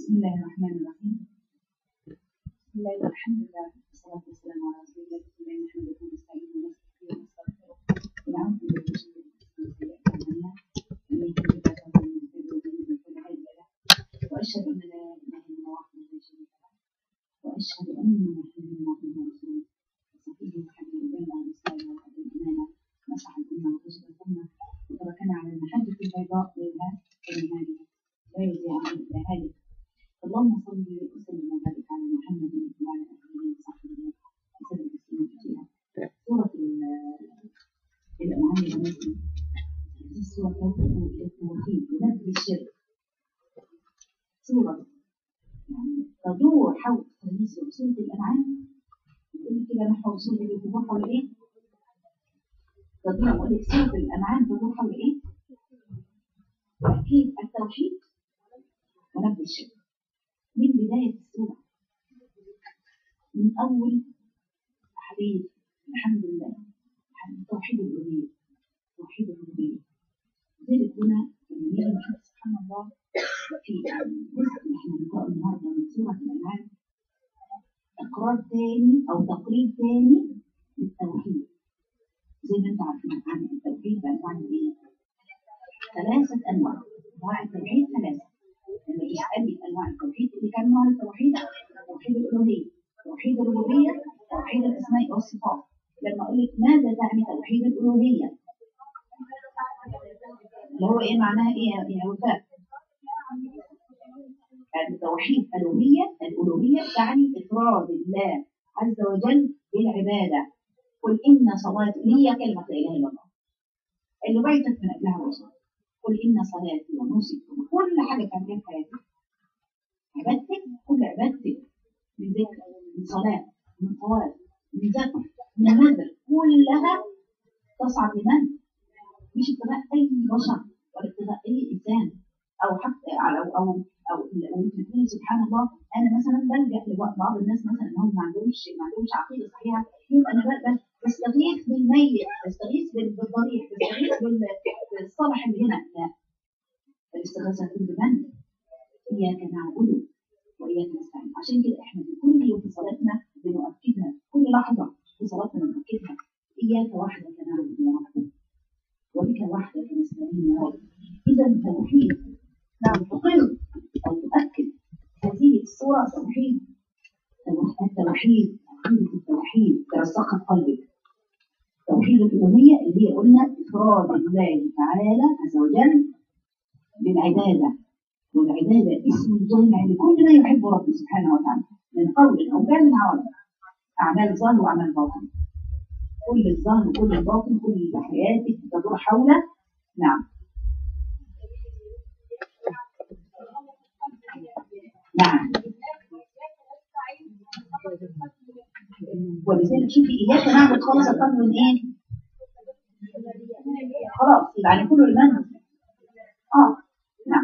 بسم الله الرحمن الرحيم بسم الله والحمد لله والصلاة والسلام على رسول الله وعلى آله وصحبه ونستعين ونستغفره ونستغفره ونعوذ بالله من شرور أنفسنا وسيئات أعمالنا من يهده الله فهو المهتدي ومن يضلل فلا هادي له وأشهد أن لا إله إلا الله وحده لا شريك له وأشهد أن محمدا عبده ورسوله وصفيه وحبيبه بين الرسالة وأدى الأمانة نصح الأمة وكشف الأمة وتركنا على المحجة البيضاء ليلها كنهارها لا يزيغ عنه إلا هالك اللهم صل وسلم وبارك على محمد وعلى اله وصحبه وسلم تسليما كثيرا سوره ال- الانعام والنجم هذه السوره تدعو الى التوحيد ونبذ الشرك سوره يعني تدور حول هذه سوره سوره الانعام يقول لك كده نحو سوره اللي تدور حول ايه؟ تدور اقول لك سوره الانعام تدور حول ايه؟ تاكيد التوحيد ونبذ الشرك من بداية السورة من أول حديث الحمد لله الحمد- توحيد الألوهية توحيد الربوبية لذلك هنا لما نيجي نشوف سبحان الله في الجزء اللي احنا بنقرأه النهارده من سورة الأنعام إقرار تاني أو تقرير تاني للتوحيد زي ما انتم عارفين عن التوحيد بأنواع إيه؟ ثلاثة أنواع أنواع التوحيد ثلاثة لما تسألني انواع التوحيد اللي كان نوع التوحيد توحيد الالوهيه توحيد الربوبيه توحيد الاسماء والصفات لما اقول لك ماذا تعني توحيد الالوهيه اللي هو ايه معناها ايه يا- يا وفاء التوحيد الالوهيه الالوهيه تعني افراد الله عز وجل بالعباده قل ان صلاتي هي كلمه لا اله الا الله اللي بعثت من اجلها الرسول قل إن صلاتي ونسكي وكل حاجة تعملها في حياتك عبادتك كل عبادتك من ذكر من صلاة من طواف من ذكر من نذر كلها تصعد لمن؟ مش ابتغاء أي بشر ولا ابتغاء أي إنسان أو حتى على أو أو أو وأنت تقولي سبحان الله أنا مثلا بلجأ لبعض الناس مثلا إنهم ما عندهمش ما عندهمش عقيدة صحيحة يقول أنا بقى بستغيث بالميت بستغيث بال- بالضريح بستغيث بال- بالصالح اللي هنا لا الاستغاثة تكون بمن؟ إياك نعبد وإياك نستعين عشان كده إحنا في كل يوم في صلاتنا بنؤكدها كل لحظة في صلاتنا بنؤكدها إياك وحدك نعبد يا رب وبك وحدك نستعين يا رب إذا التوحيد نعم تقر أو تؤكد هذه الصورة توحيد التوحيد عقيدة التوحيد ترسخت قلبك توحيد الألوهية اللي هي قلنا إفراد الله تعالى عز وجل بالعبادة والعبادة اسم الجامع لكل ما يحب ربي سبحانه وتعالى من قول أو فعل أو عمل أعمال ظاهر وأعمال باطن كل الظاهر وكل الباطن كل اللي في حياتك تدور حول نعم نعم ولذلك شوفي إياك نعبد خالص القلب من إيه؟ خلاص يبقى يعني كله لمن؟ اه نعم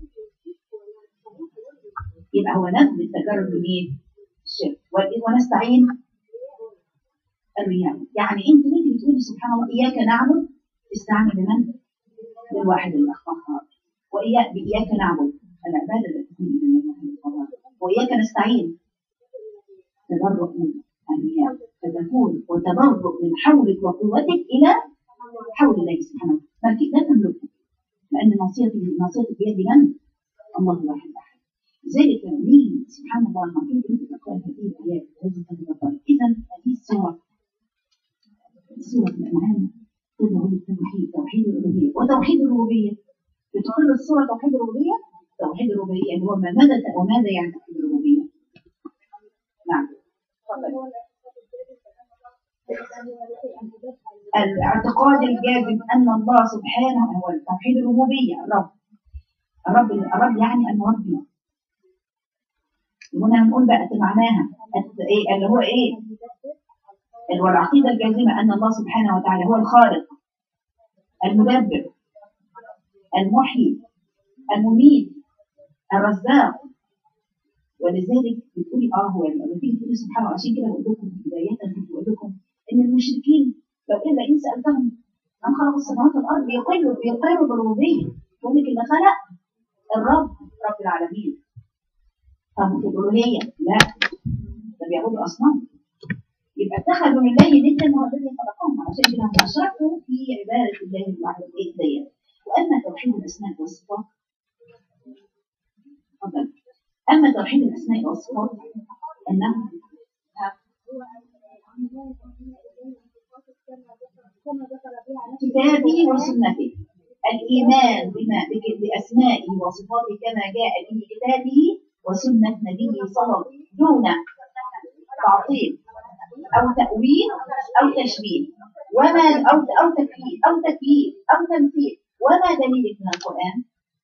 يبقى هو نفذ التجرد من ايه؟ الشرك وال- ونستعين الرياء يعني انت وانت بتقولي سبحان الله اياك نعبد استعن بمن؟ بالواحد القهار واياك باياك نعبد العباده التي تكون الى الله القهار واياك نستعين تبرؤ من الرياء فتكون وتبرؤ من حولك وقوتك الى حول الله سبحانه وتعالى فلا تملكه لأن ناصيته ناصيته بيد من؟ الله الواحد أحد لذلك لما نيجي سبحان الله المفروض أنت تقرأ هذه الآيات لازم تتذكر إذا هذه السورة سورة الأنعام تدعو للتوحيد توحيد الألوهية وتوحيد الربوبية بتقر السورة توحيد الربوبية توحيد الربوبية اللي هو ما ماذا وماذا يعني توحيد الربوبية؟ نعم تفضل. الاعتقاد الجازم ان الله سبحانه هو توحيد الربوبيه الرب الرب الرب يعني المربي هنا هنقول بقى معناها الت- ايه اللي هو ايه اللي هو العقيده الجازمه ان الله سبحانه وتعالى هو الخالق المدبر المحيي المميت الرزاق ولذلك بتقولي اه هو لما تيجي تقولي سبحان الله عشان كده بقول لكم بدايه كنت بقول لكم ان المشركين لو الا ان سالتهم من خلق السماوات والارض يقروا يقروا بالربوبيه يقول لك اللي خلق الرب رب العالمين طب في الألوهية لا ده بيعبدوا أصنام يبقى اتخذوا من الله ندا هو الذي خلقهم عشان كده هم أشركوا في عبادة الله الواحد ديت وأما توحيد الأسماء والصفات تفضل أما توحيد الأسماء والصفات أنه كتابه وسنته الإيمان بما بك- بأسمائه وصفاته كما جاء به كتابه وسنة نبيه صلى الله عليه وسلم دون تعطيل أو تأويل أو تشبيه وما أو أو تكييف أو تكييف أو تمثيل وما دليلك من القرآن؟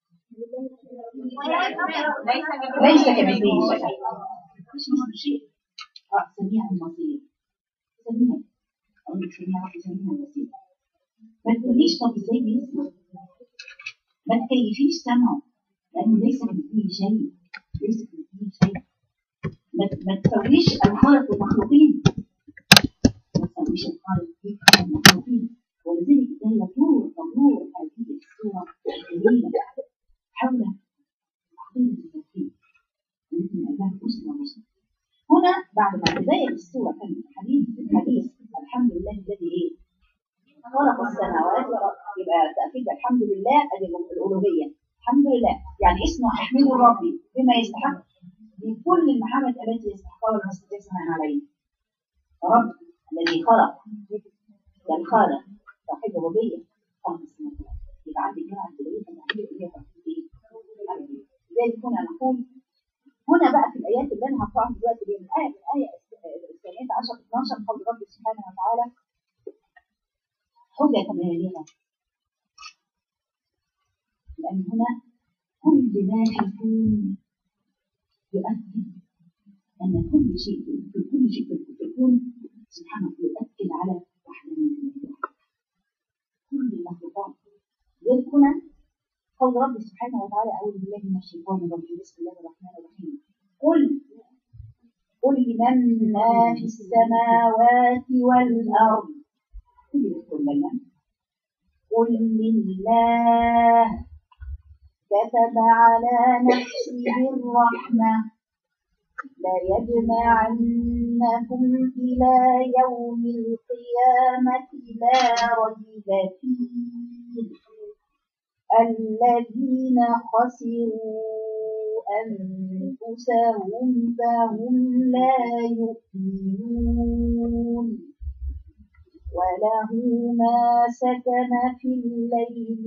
ليس كمثله شيء مش مثل شيء آه، سميع بصير سميع أقول لك سميع سميع بصير ما تقوليش طب ازاي بيسمع ما تكيفيش سمعه لأنه ليس كمثله شيء ليس كمثله شيء ما ما تسويش الخالق والمخلوقين ما تسويش الخالق والمخلوقين ولذلك ده يدور تدور هذه الصور الجميلة حول عقيدة التوحيد التي من أجلها أسرة مسلمة هنا بعد ما بداية السورة كان الحديث الحديث الحمد لله الذي إيه خلق السماوات والأرض يبقى تأكيد الحمد لله أدي الألوهية الحمد لله يعني اسمه أحمد ربي بما يستحق من كل المحامد التي يستحقها المستطيع ثناء عليه رب الذي خلق ده الخالق توحيد الربوبية خلق السماوات والأرض يبقى عندي جمع الألوهية توحيد الألوهية توحيد إيه؟ الألوهية. لذلك هنا نقول هنا بقى في الآيات اللي أنا هقرأها دلوقتي دي من آية من آية الثانية 10 12 قول ربي سبحانه وتعالى حجة بالغة لأن هنا كل ما في الكون يؤكد أن كل شيء في كل شيء في الكون سبحانه يؤكد على وحدانية الله كل المخلوقات غير هنا قول ربي سبحانه وتعالى أعوذ بالله من الشيطان الرجيم بسم الله الرحمن الرحيم قل قل لمن ما في السماوات والأرض قل لمن قل لله كتب على نفسه الرحمة ليجمعنكم إلى يوم القيامة لا ريب فيه الذين خسروا أنفسهم فهم لا يؤمنون وله ما سكن في الليل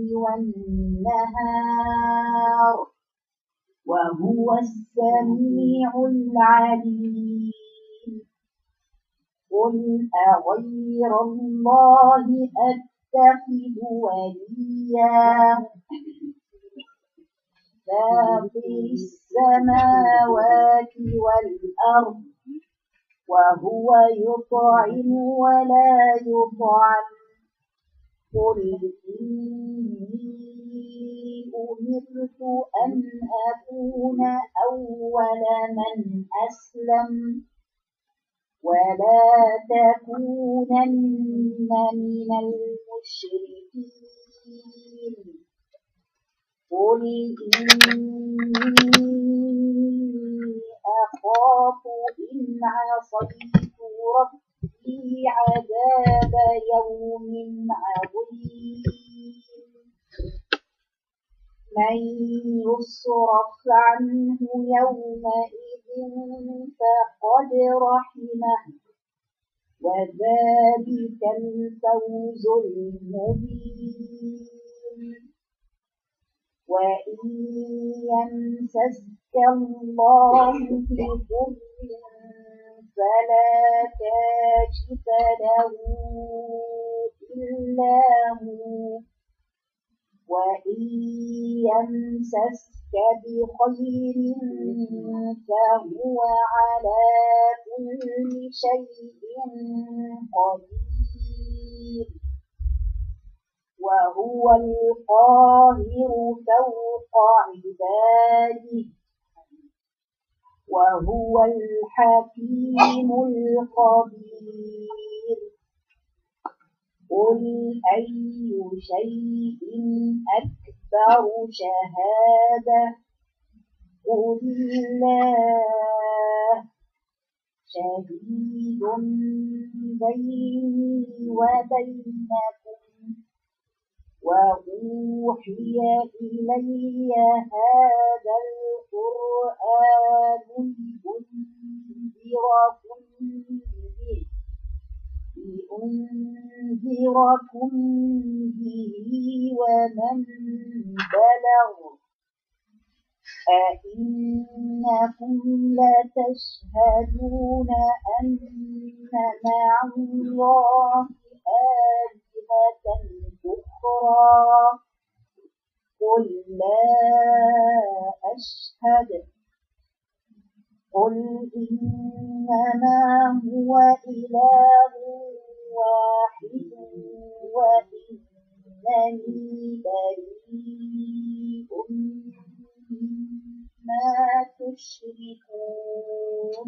والنهار وهو السميع العليم قل أغير الله أتخذ وليا فاطر السماوات والأرض وهو يطعم ولا يطعم قل إني أمرت أن أكون أول من أسلم ولا تكونن من المشركين قل إني أخاف إن عصيت ربي عذاب يوم عظيم من يصرف عنه يومئذ فقد رحمه وذلك الفوز المبين وإن يمسسك الله بضر فلا كاشف له إلا هو وإن يمسسك بخير فهو على كل شيء قدير وهو القاهر فوق عباده وهو الحكيم الخبير قل أي شيء أكبر شهادة قل الله شهيد بيني وبينكم وأوحي إلي هذا القرآن لأنذركم به لأنذركم به ومن بلغ أئنكم لتشهدون أن مع الله آلهة أخرى قل لا أشهد قل إنما هو إله واحد وإنني بريء مما تشركون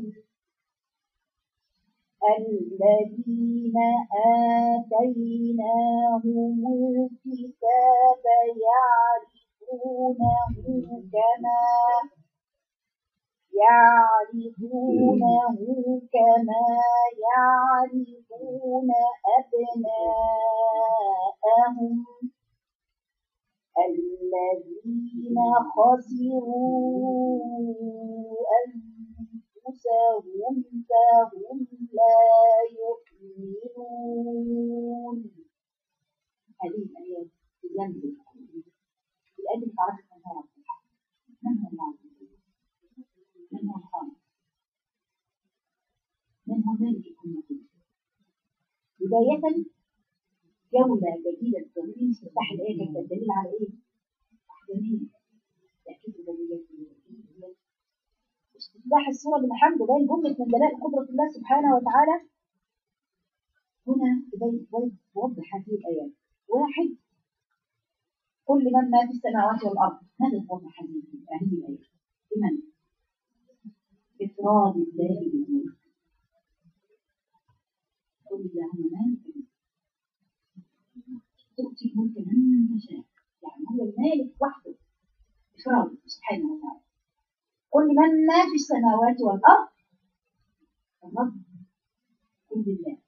الذين آتيناهم الكتاب يعرفونه كما يعرفونه كما يعرفون أبناءهم الذين خسروا أنفسهم فهم لا يؤمنون هذه الآيات في جنب الآيات اللي تعرف من هو من هو الله من هو الخالق من هو مالك كل شيء بداية جولة جديدة تدريب استفتاح الآية كانت الدليل على إيه؟ وحدانية تأكيد الدليلات استفتاح السورة بالحمد وبين جملة من دلائل قدرة الله سبحانه وتعالى هنا تبين توضح هذه الآيات واحد كل من ما في السماوات والأرض هذا توضح هذه هذه الآيات لمن؟ إفراد الله بالملك قل اللهم مالك الملك تؤتي الملك من تشاء يعني هو المالك وحده إفراد سبحانه وتعالى قل من ما في السماوات والأرض الرب قل لله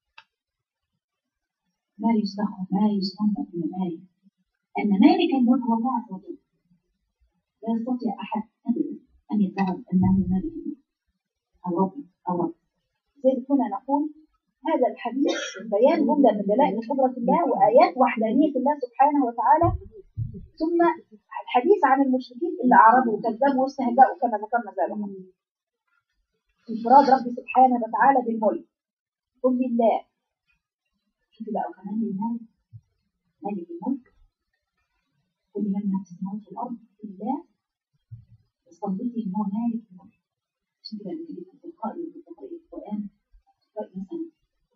ما يستخدم ما يستنبط من مالك أن مالك الملك هو الله عز وجل لا يستطيع أحد أبدا أن يدعي أنه مالك الملك أو رب أو رب لذلك هنا نقول هذا الحديث بيان جملة من دلائل قدرة الله وآيات وحدانية الله سبحانه وتعالى ثم الحديث عن المشركين اللي أعرضوا وكذبوا واستهزأوا كما ذكرنا سابقا انفراد ربي سبحانه وتعالى بالملك قل لله شوف بقى كمان الملك مالك الملك كل من ما في السماوات والأرض لله استنبطي إن هو مالك الملك عشان كده لما تيجي تقرأي تقرأي القرآن تقرأي مثلا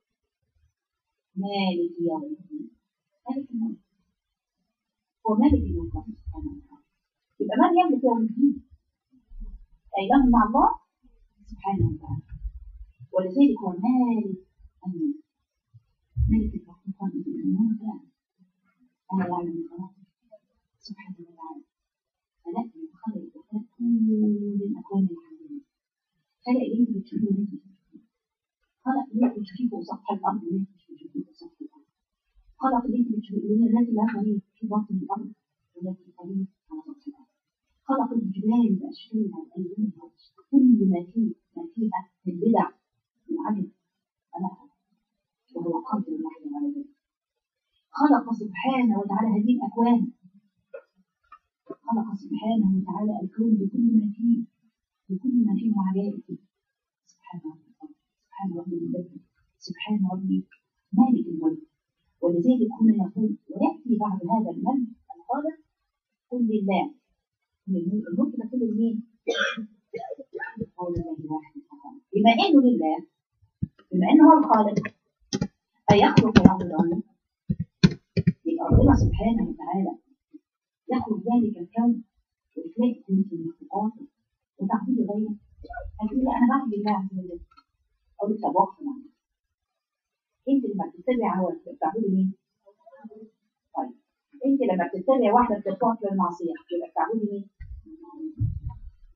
مالك يوم الدين مالك الملك هو مالك الملك سبحانه وتعالى يبقى من يملك يوم الدين إله مع الله سبحانه وتعالى ولذلك هو مالك الملك ملك المخلوقات بالأمور فعلا وما يعلم الخلق سبحانه وتعالى خلق خلق وخلق كل الأكوان الحمدية خلق اللي انت بتشوفيه وانت بتشوفيه خلق اللي انت بتشوفيه فوق سطح الأرض واللي انت بتشوفيه فوق سطح الأرض خلق اللي انت بتشوفيه اللي التي لا طريق في باطن الأرض والتي طريق على سطح الأرض خلق الجبال بأشكالها وألوانها كل ما فيه ما فيها من بدع من عجب خلقها وهو قادر وحده على ذلك خلق سبحانه وتعالى هذه الأكوان خلق سبحانه وتعالى الكون بكل ما فيه بكل ما فيه عجائب سبحان ربي سبحان ربي المدبر سبحان ربي مالك الملك ولذلك كنا نقول ويأتي بعد هذا الملك الخالق قل لله الملك ده كله لمين؟ قول الله واحد فقط بما انه لله بما انه هو الخالق أيخلق يعبدون يبقى ربنا سبحانه وتعالى يخلق ذلك الكون وتلاقي كنت المخلوقات وتعبدي غيره هتقول انا بعبد الله عز وجل اقول لك طب وقف معنا انت لما بتتبع هو بتعبدي مين؟ طيب انت لما بتتبع واحده بترفعك للمعصيه يبقى بتعبدي مين؟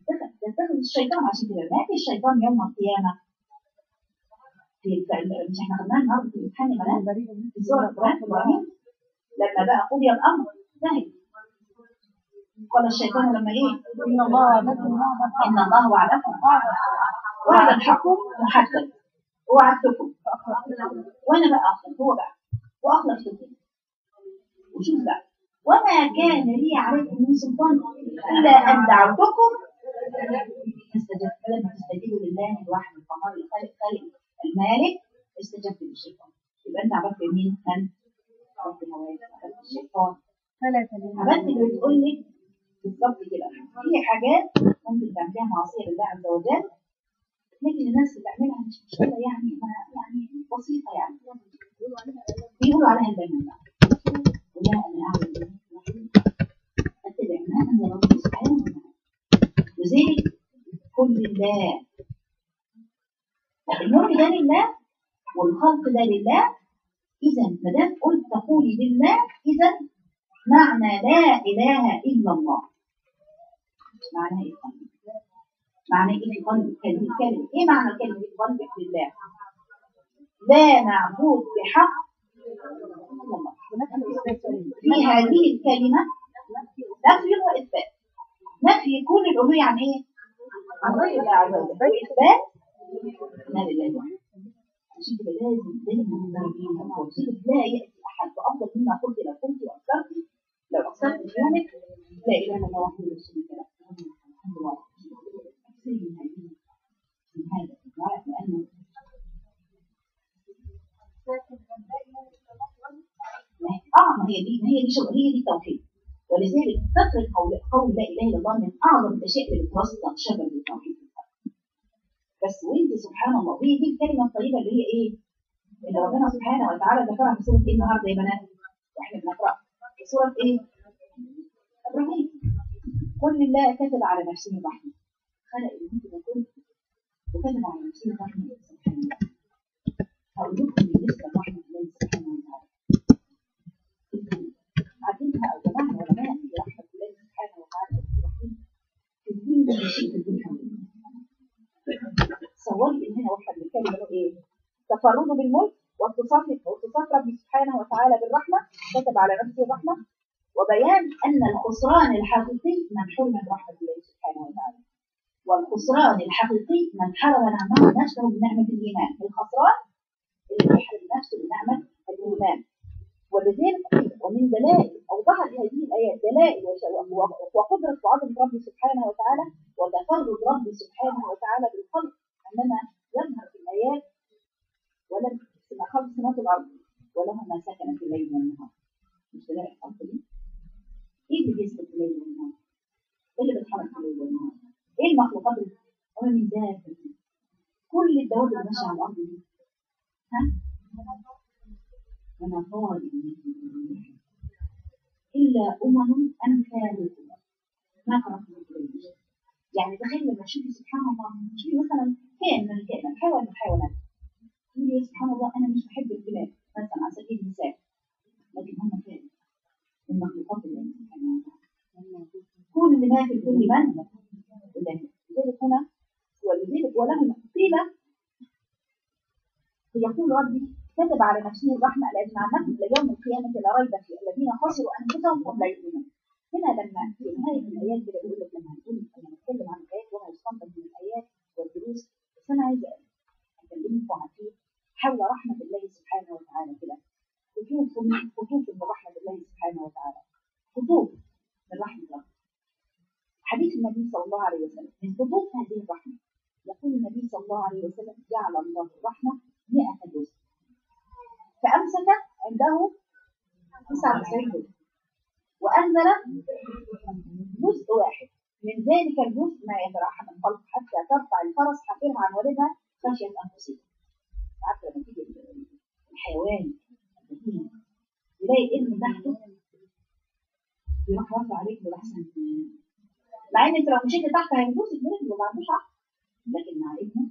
تتخذ الشيطان عشان كده مات الشيطان يوم القيامة في في- مش احنا خدناها النهارده في امتحان البنات في سورة القرآن إبراهيم لما بقى قضي الأمر انتهت قال الشيطان لما ايه؟ إن الله لكم إن الله وعدكم وعد الحق محدد وعدتكم وأنا بقى أخلف هو بقى وأخلفتكم وشوف بقى وما كان لي عليكم من سلطان إلا أن دعوتكم فاستجبت فلما تستجيبوا لله الواحد القهار الخالق خالق المالك استجبت للشيطان يبقى أنت عبدت مين؟ من؟ عبدت هواك عبدت الشيطان فلا تلوموا عملت اللي بتقول لك بالظبط كده في حاجات ممكن تعمليها معصيه لله عز وجل لكن الناس بتعملها مش مشكله يعني ما يعني بسيطه يعني بيقولوا عليها البنات بقى ولا انا اعمل ايه؟ اتبع ما انزل الله سبحانه وتعالى وذلك كل لله الملك ده لله والخلق ده لله اذا ما دام قلت تقولي لله اذا معنى لا إله إلا الله معنى إيه قلبك؟ معنى إيه في قلبك كلمة كلمة إيه معنى كلمة في قلبك لله لا معبود بحق إلا الله في هذه الكلمة نفي وإثبات نفي كل الألوهية عن إيه؟ عن غير الله عز وجل وإثبات ما لله وحده عشان كده لازم دايما نراجعين وسيلة لا يأتي أحد بأفضل مما قلت لو كنت وأكثرت لو أكثرت في يومك لا إله إلا الله وحده لا شريك له الحمد لله أكثر من هذه من هذا الدعاء لأنه اه ما هي دي ما هي دي شغل هي دي التوحيد ولذلك كثرة قول قول لا اله الا الله من اعظم الاشياء اللي بتوصل شجر التوحيد بس وانت سبحان الله هي دي الكلمه الطيبه اللي هي ايه؟ اللي ربنا سبحانه وتعالى ذكرها في سوره ايه النهارده يا بنات؟ واحنا بنقرا في سوره ايه؟ ابراهيم كل الله كتب على نفسه الرحمه خلق الموت وكل وكتب على نفسه الرحمه سبحانه وتعالى هقول لكم بالنسبه لرحمه الله سبحانه وتعالى عارفينها او جماعه علماء في رحمه الله سبحانه وتعالى الرحيم في كل شيء في الدنيا تصوري ان هنا واحد بيتكلم له ايه؟ تفرده بالملك واتصاف واتصاف ربي سبحانه وتعالى بالرحمه كتب على نفسه الرحمه وبيان ان الخسران الحقيقي من حرم من رحمه الله سبحانه وتعالى والخسران الحقيقي من حرم نعمه نفسه بنعمه الايمان الخسران اللي بيحرم نفسه بنعمه الايمان ولذلك ومن دلائل اوضحت هذه الايات دلائل وقدره وعظمه ربي سبحانه وتعالى وتفرد ربي سبحانه وتعالى بالخلق عندما يظهر في الايات ولم ما خلق سماوات الارض وله ما سكن في الليل والنهار مش دلائل الخلق دي ايه اللي بيسكن في الليل والنهار؟ ايه اللي بيتحرك في الليل والنهار؟ ايه المخلوقات اللي وما من ذات كل الدواب اللي ماشيه على الارض دي ها؟ وما طالب إلا أمم أمثالكم ما خلقنا الجن يعني تخيل لما تشوفي سبحان الله تشوفي مثلا كائن من الكائنات حيوان من الحيوانات تقولي سبحان الله أنا مش بحب الكلاب مثلا على سبيل المثال لكن هم كائن من مخلوقات الله سبحانه وتعالى كل ما في كل من لذلك هنا ولذلك ولهم قيل يقول ربي كتب على نفسه الرحمة لأجل عمته ليوم القيامة لا ريب فيه الذين خسروا أنفسهم قبل يؤمنون هنا لما في نهاية الآيات كده بيقول لك لما هنقول لما نتكلم عن الآيات وما يستنبط من الآيات والدروس بس أنا عايزة أكلمكم عن إيه حول رحمة الله سبحانه وتعالى كده خطوط خطوط من رحمة الله سبحانه وتعالى خطوط من رحمة الله حديث النبي صلى الله عليه وسلم من خطوط هذه الرحمة يقول النبي صلى الله عليه وسلم جعل الله الرحمة 100 جزء فأمسك عنده 99 جزء وأنزل جزء واحد من ذلك الجزء ما يتراحم الخلق حتى ترفع الفرس حافرها عن والدها خشية أنفسها عارفة لما تيجي الحيوان البهيم يلاقي ابن تحته يروح رافع رجله لحسن مع ان انت لو مشيت تحت هيدوسك برجله ما عندوش عقل لكن مع ابنه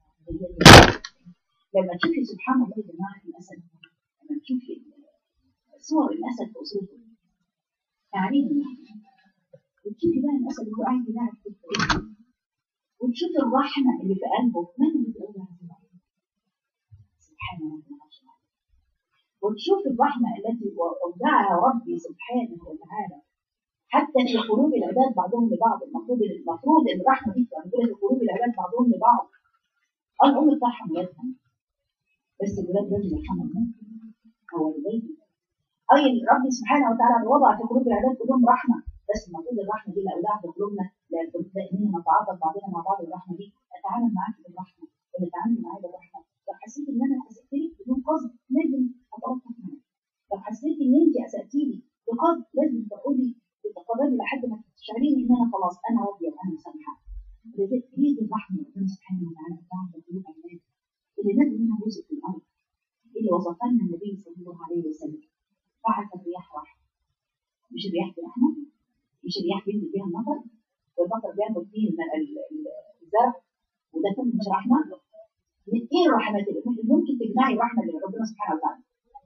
لما تشوفي سبحان الله يا جماعه الاسد لما تشوفي صور الاسد في اسرته تعريف وتشوفي بقى الاسد وهو قاعد يلعب في وتشوف الرحمة اللي في قلبه من اللي في قلبه هذه الرحمة سبحان رب العرش العظيم. وتشوف الرحمة التي أودعها ربي سبحانه وتعالى حتى في قلوب العباد بعضهم لبعض المفروض المفروض ان الرحمه دي تبقى موجوده في قلوب العباد بعضهم لبعض الام ترحم ولادها بس الولاد لازم يرحموا هو والديه اي ربي سبحانه وتعالى وضع في قلوب العباد كلهم رحمه بس المفروض الرحمه دي اللي اودعها في قلوبنا لاننا نتعاطف بعضنا مع بعض الرحمه دي اتعامل معاك بالرحمه ونتعامل معايا بالرحمه لو حسيت ان انا اسأت لك بدون قصد لازم اتوقف معاك لو حسيت ان انت اسأتي لي بقصد لازم تقولي تتقربي لحد ما تشعريني ان انا خلاص انا راضيه وانا مسامحه هي دي الرحمه ربنا سبحانه وتعالى بتاعت قلوب الناس اللي نزل منها جزء في الارض اللي وصفها لنا النبي صلى الله عليه وسلم بعث الرياح رحمه مش الرياح دي رحمه مش الرياح بينزل فيها المطر والمطر بياخد فيه الزرع وده كله مش رحمه من ايه الرحمات اللي ممكن تجمعي الرحمه اللي ربنا سبحانه وتعالى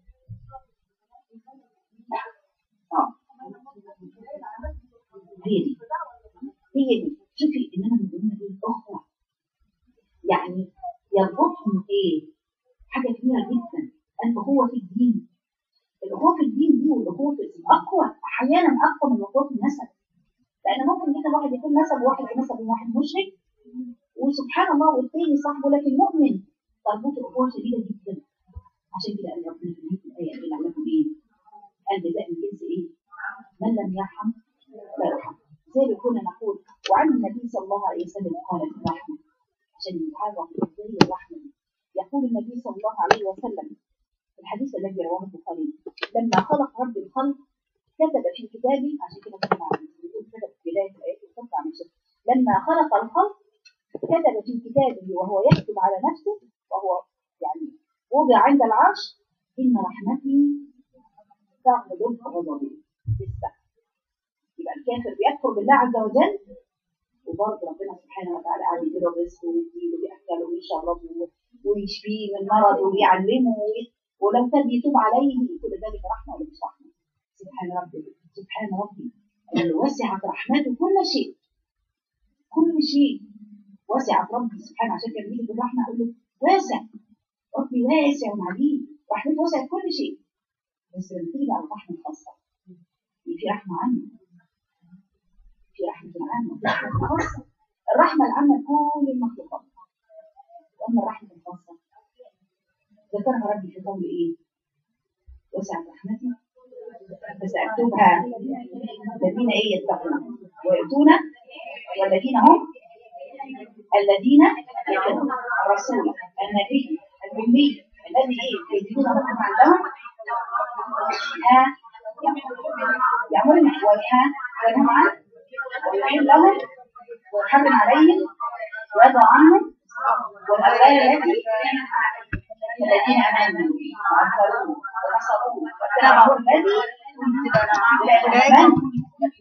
اه هي دي هي دي شوفي ان انا من ضمن دي اخرى يعني يربطهم ايه حاجه كبيره جدا الاخوه في الدين الاخوه في الدين دي والاخوه في الاسم اقوى احيانا اقوى من الاخوه في النسب لان ممكن جدا واحد يكون نسب واحد نسب واحد مشرك وسبحان الله والتاني صاحبه لكن مؤمن تربط الاخوه شديده جدا عشان كده قال ربنا في نهايه الايه اللي علمكم ايه؟ قال جزاء من جنس ايه؟ من لم يرحم لا يرحم زي ما كنا نقول وعن النبي صلى الله عليه وسلم قال في الرحمه عشان نتعرف ازاي الرحمه دي يقول النبي صلى الله عليه وسلم في الحديث الذي رواه البخاري لما خلق رب الخلق كتب في كتابه عشان كده كتب عن يقول كتب في بدايه الايات وكتب عن الشيء لما خلق الخلق كتب في كتابه وهو يكتب على نفسه وهو يعني وضع عند العرش ان رحمتي تغلب غضبي بالسهل يبقى الكافر بيكفر بالله عز وجل وبرضه ربنا سبحانه وتعالى قاعد يديله الرزق ويديله ويأكله ويشربه ويشفيه من مرض ويعلمه ولو كان يتوب عليه كل ذلك رحمه ولا مش رحمه سبحان ربي سبحان ربي اللي وسعت رحمته كل شيء كل شيء وسعت ربي سبحانه عشان كان بيجي بالرحمه اقول له واسع ربي واسع وعليم رحمته وسعت كل شيء بس لما تيجي على الرحمه الخاصه في رحمه عامه في رحمه عامه في رحمه خاصه الرحمه العامه لكل المخلوقات واما الرحمه الخاصه ذكرها ربي في قول ايه وسعت رحمتي فسأكتبها الذين ايه يتقون ويؤتون والذين هم الذين يتقون الرسول النبي الأمي الذي ايه يجدون ربهم عندهم ها يأمرهم وينهى وينهى عنه ويحل لهم ويحرم عليهم ويضع عنهم والأغلال التي الذين امنوا وعزروه ونصروه واتبعوا الذي من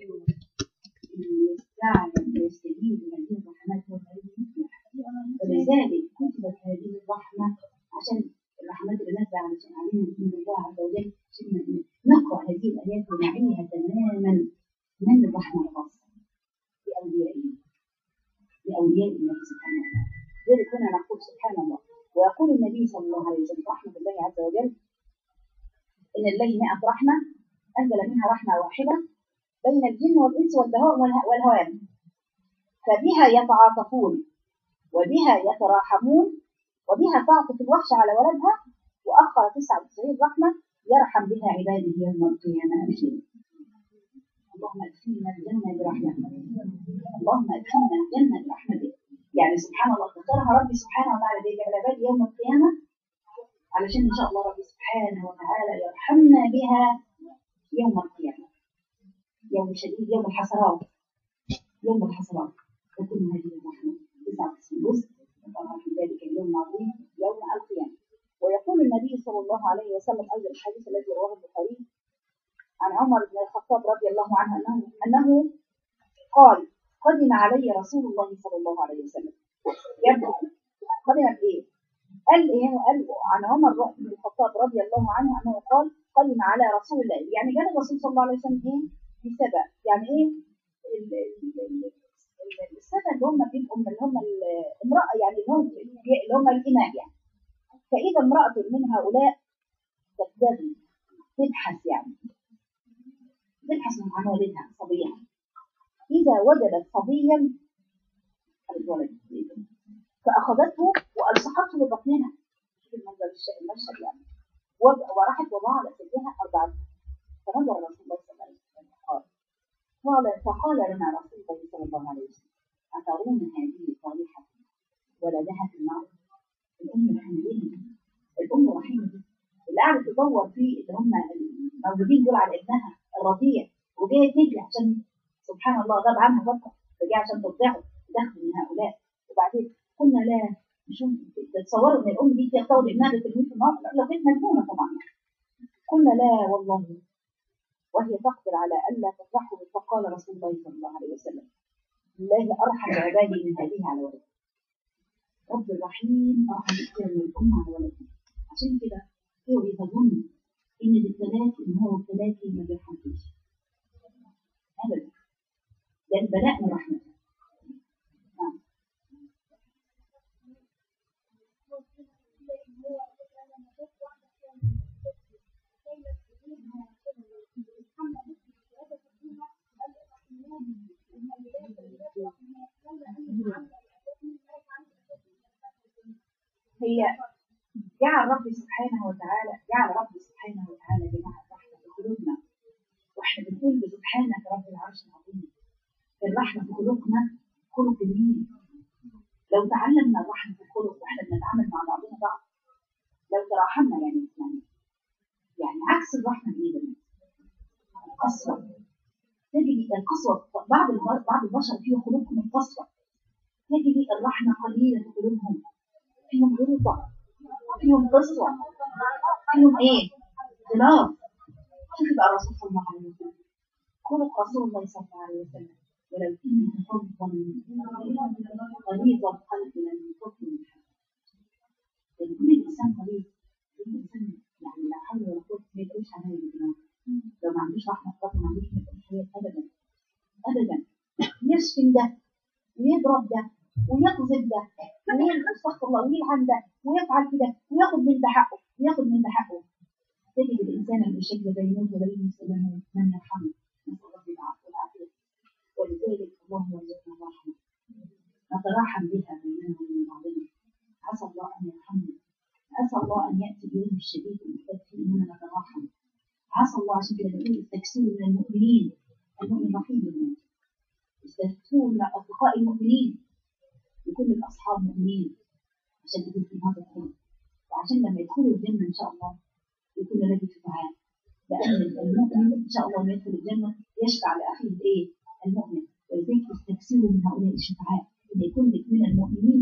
يستعلم ويستجيب هذه الرحمات ولذلك كتبت هذه الرحمه عشان الرحمات اللي نزل علشان علينا من الله عز وجل عشان نقرا هذه الايات ونعيها تماما من الرحمه الخاصه لاوليائه لاولياء الله سبحانه وتعالى ذلك هنا نقول سبحان الله ويقول النبي صلى الله عليه وسلم رحمة الله عز وجل إن الله مئة رحمة أنزل منها رحمة واحدة بين الجن والإنس والهوام فبها يتعاطفون وبها يتراحمون وبها تعطف الوحش على ولدها وأخر 99 رحمة يرحم بها عباده يوم القيامة أمين اللهم ادخلنا الجنة برحمتك اللهم ادخلنا الجنة برحمتك يعني سبحان الله اختارها ربي سبحانه وتعالى بين العباد يوم القيامة علشان إن شاء الله ربي سبحانه وتعالى يرحمنا بها يوم القيامة يوم شديد يوم الحسرات يوم الحسرات تكون هذه الرحمة 99 جزء وطبعا في ذلك اليوم العظيم يوم القيامة ويقول النبي صلى الله عليه وسلم أيضا الحديث الذي رواه البخاري عن عمر بن الخطاب رضي الله عنه أنه أنه قال قدم علي رسول الله صلى الله عليه وسلم يبدو قدم ايه؟ قال ايه قال عن عمر بن الخطاب رضي الله عنه انه قال قدم على رسول الله يعني جاء الرسول صلى الله عليه وسلم ايه؟ في سبع يعني ايه؟ السنه اللي هم فيهم أم اللي هم الامراه يعني اللي هم اللي هم الاماء يعني فاذا امراه من هؤلاء تبتغي تبحث يعني تبحث عن والدها صبيا اذا وجدت صبيا الولد فاخذته والصقته ببطنها شوف المنظر الش- المشهد يعني وب- وراحت وضعها على سيدها اربعه فنظر رسول الله صلى الله عليه وسلم قال قال فقال لنا رسول الله صلى الله عليه وسلم أترون هذه صالحة ولدها في النار الأم الحميدية الأم الرحيمة دي اللي قاعدة تدور في اللي هم الموجودين دول على ابنها الرضيع وجاية تجري عشان سبحان الله غاب عنها فترة فجاء عشان ترضعه دخل من هؤلاء وبعدين قلنا لا مش ممكن تتصوروا ان الام دي تاخد ابنها ترميه في النار لا، لو كانت مجنونه طبعا قلنا لا والله وهي تقدر على ألا تفرحه فقال رسول الله صلى الله عليه وسلم الله أرحم عبادي من هذه على ولده رب الرحيم أرحم كثيرا من الأم على ولده عشان كده اوعي تظن إن الابتلاء إن هو ابتلاك ما بيرحمكيش أبدا ده البلاء من رحمته نعم. هي جعل رب سبحانه وتعالى جعل رب سبحانه وتعالى جماعة الرحمة في قلوبنا واحنا بنقول بسبحانك رب العرش العظيم الرحمة في قلوبنا خلق جميل لو تعلمنا الرحمة في الخلق واحنا بنتعامل مع بعضنا بعض لو تراحمنا يعني يعني يعني عكس الرحمة ايه ده؟ القسوة تجد القسوة بعض الب- بعض البشر فيه خلقهم القسوة تجد الرحمة قليلة في قلوبهم فيهم غلطة فيهم قسوة فيهم ايه؟ خلاف شوف بقى الرسول صلى الله عليه وسلم خلق رسول الله صلى الله عليه وسلم ولو كنت فظا غليظ القلب لم يفض من حد لان كل انسان غليظ كل انسان يعني لا حول ولا قوه ما يقولش عليا بالدماغ لو ما عندوش رحمه قلب ما عندوش مثل الحياه ابدا ابدا يشتم ده ويضرب ده ويقذف ده ويلعن استغفر الله ويلعن ده ويفعل كده وياخد من ده حقه وياخد من ده حقه تجد الانسان اللي بالشكل ده يموت ولا يمسلم من يرحمه نسال الله العفو والعافيه ولذلك اللهم ارزقنا الرحمه نتراحم بها بيننا وبين بعضنا عسى الله ان يرحمنا عسى الله ان ياتي اليوم الشديد المحتاج فيه اننا نتراحم عسى الله عشان كده بنقول استكسروا من المؤمنين المؤمن رحيم بالناس استكسروا من اصدقاء المؤمنين لكل الاصحاب مؤمنين عشان تكون في هذا الخلق وعشان لما يدخلوا الجنه ان شاء الله يكون لك شفعاء لان المؤمن ان شاء الله لما يدخل الجنه يشفع لاخيه الايه؟ المؤمن ولذلك يستكثروا من هؤلاء الشفعاء ان يكون لك من المؤمنين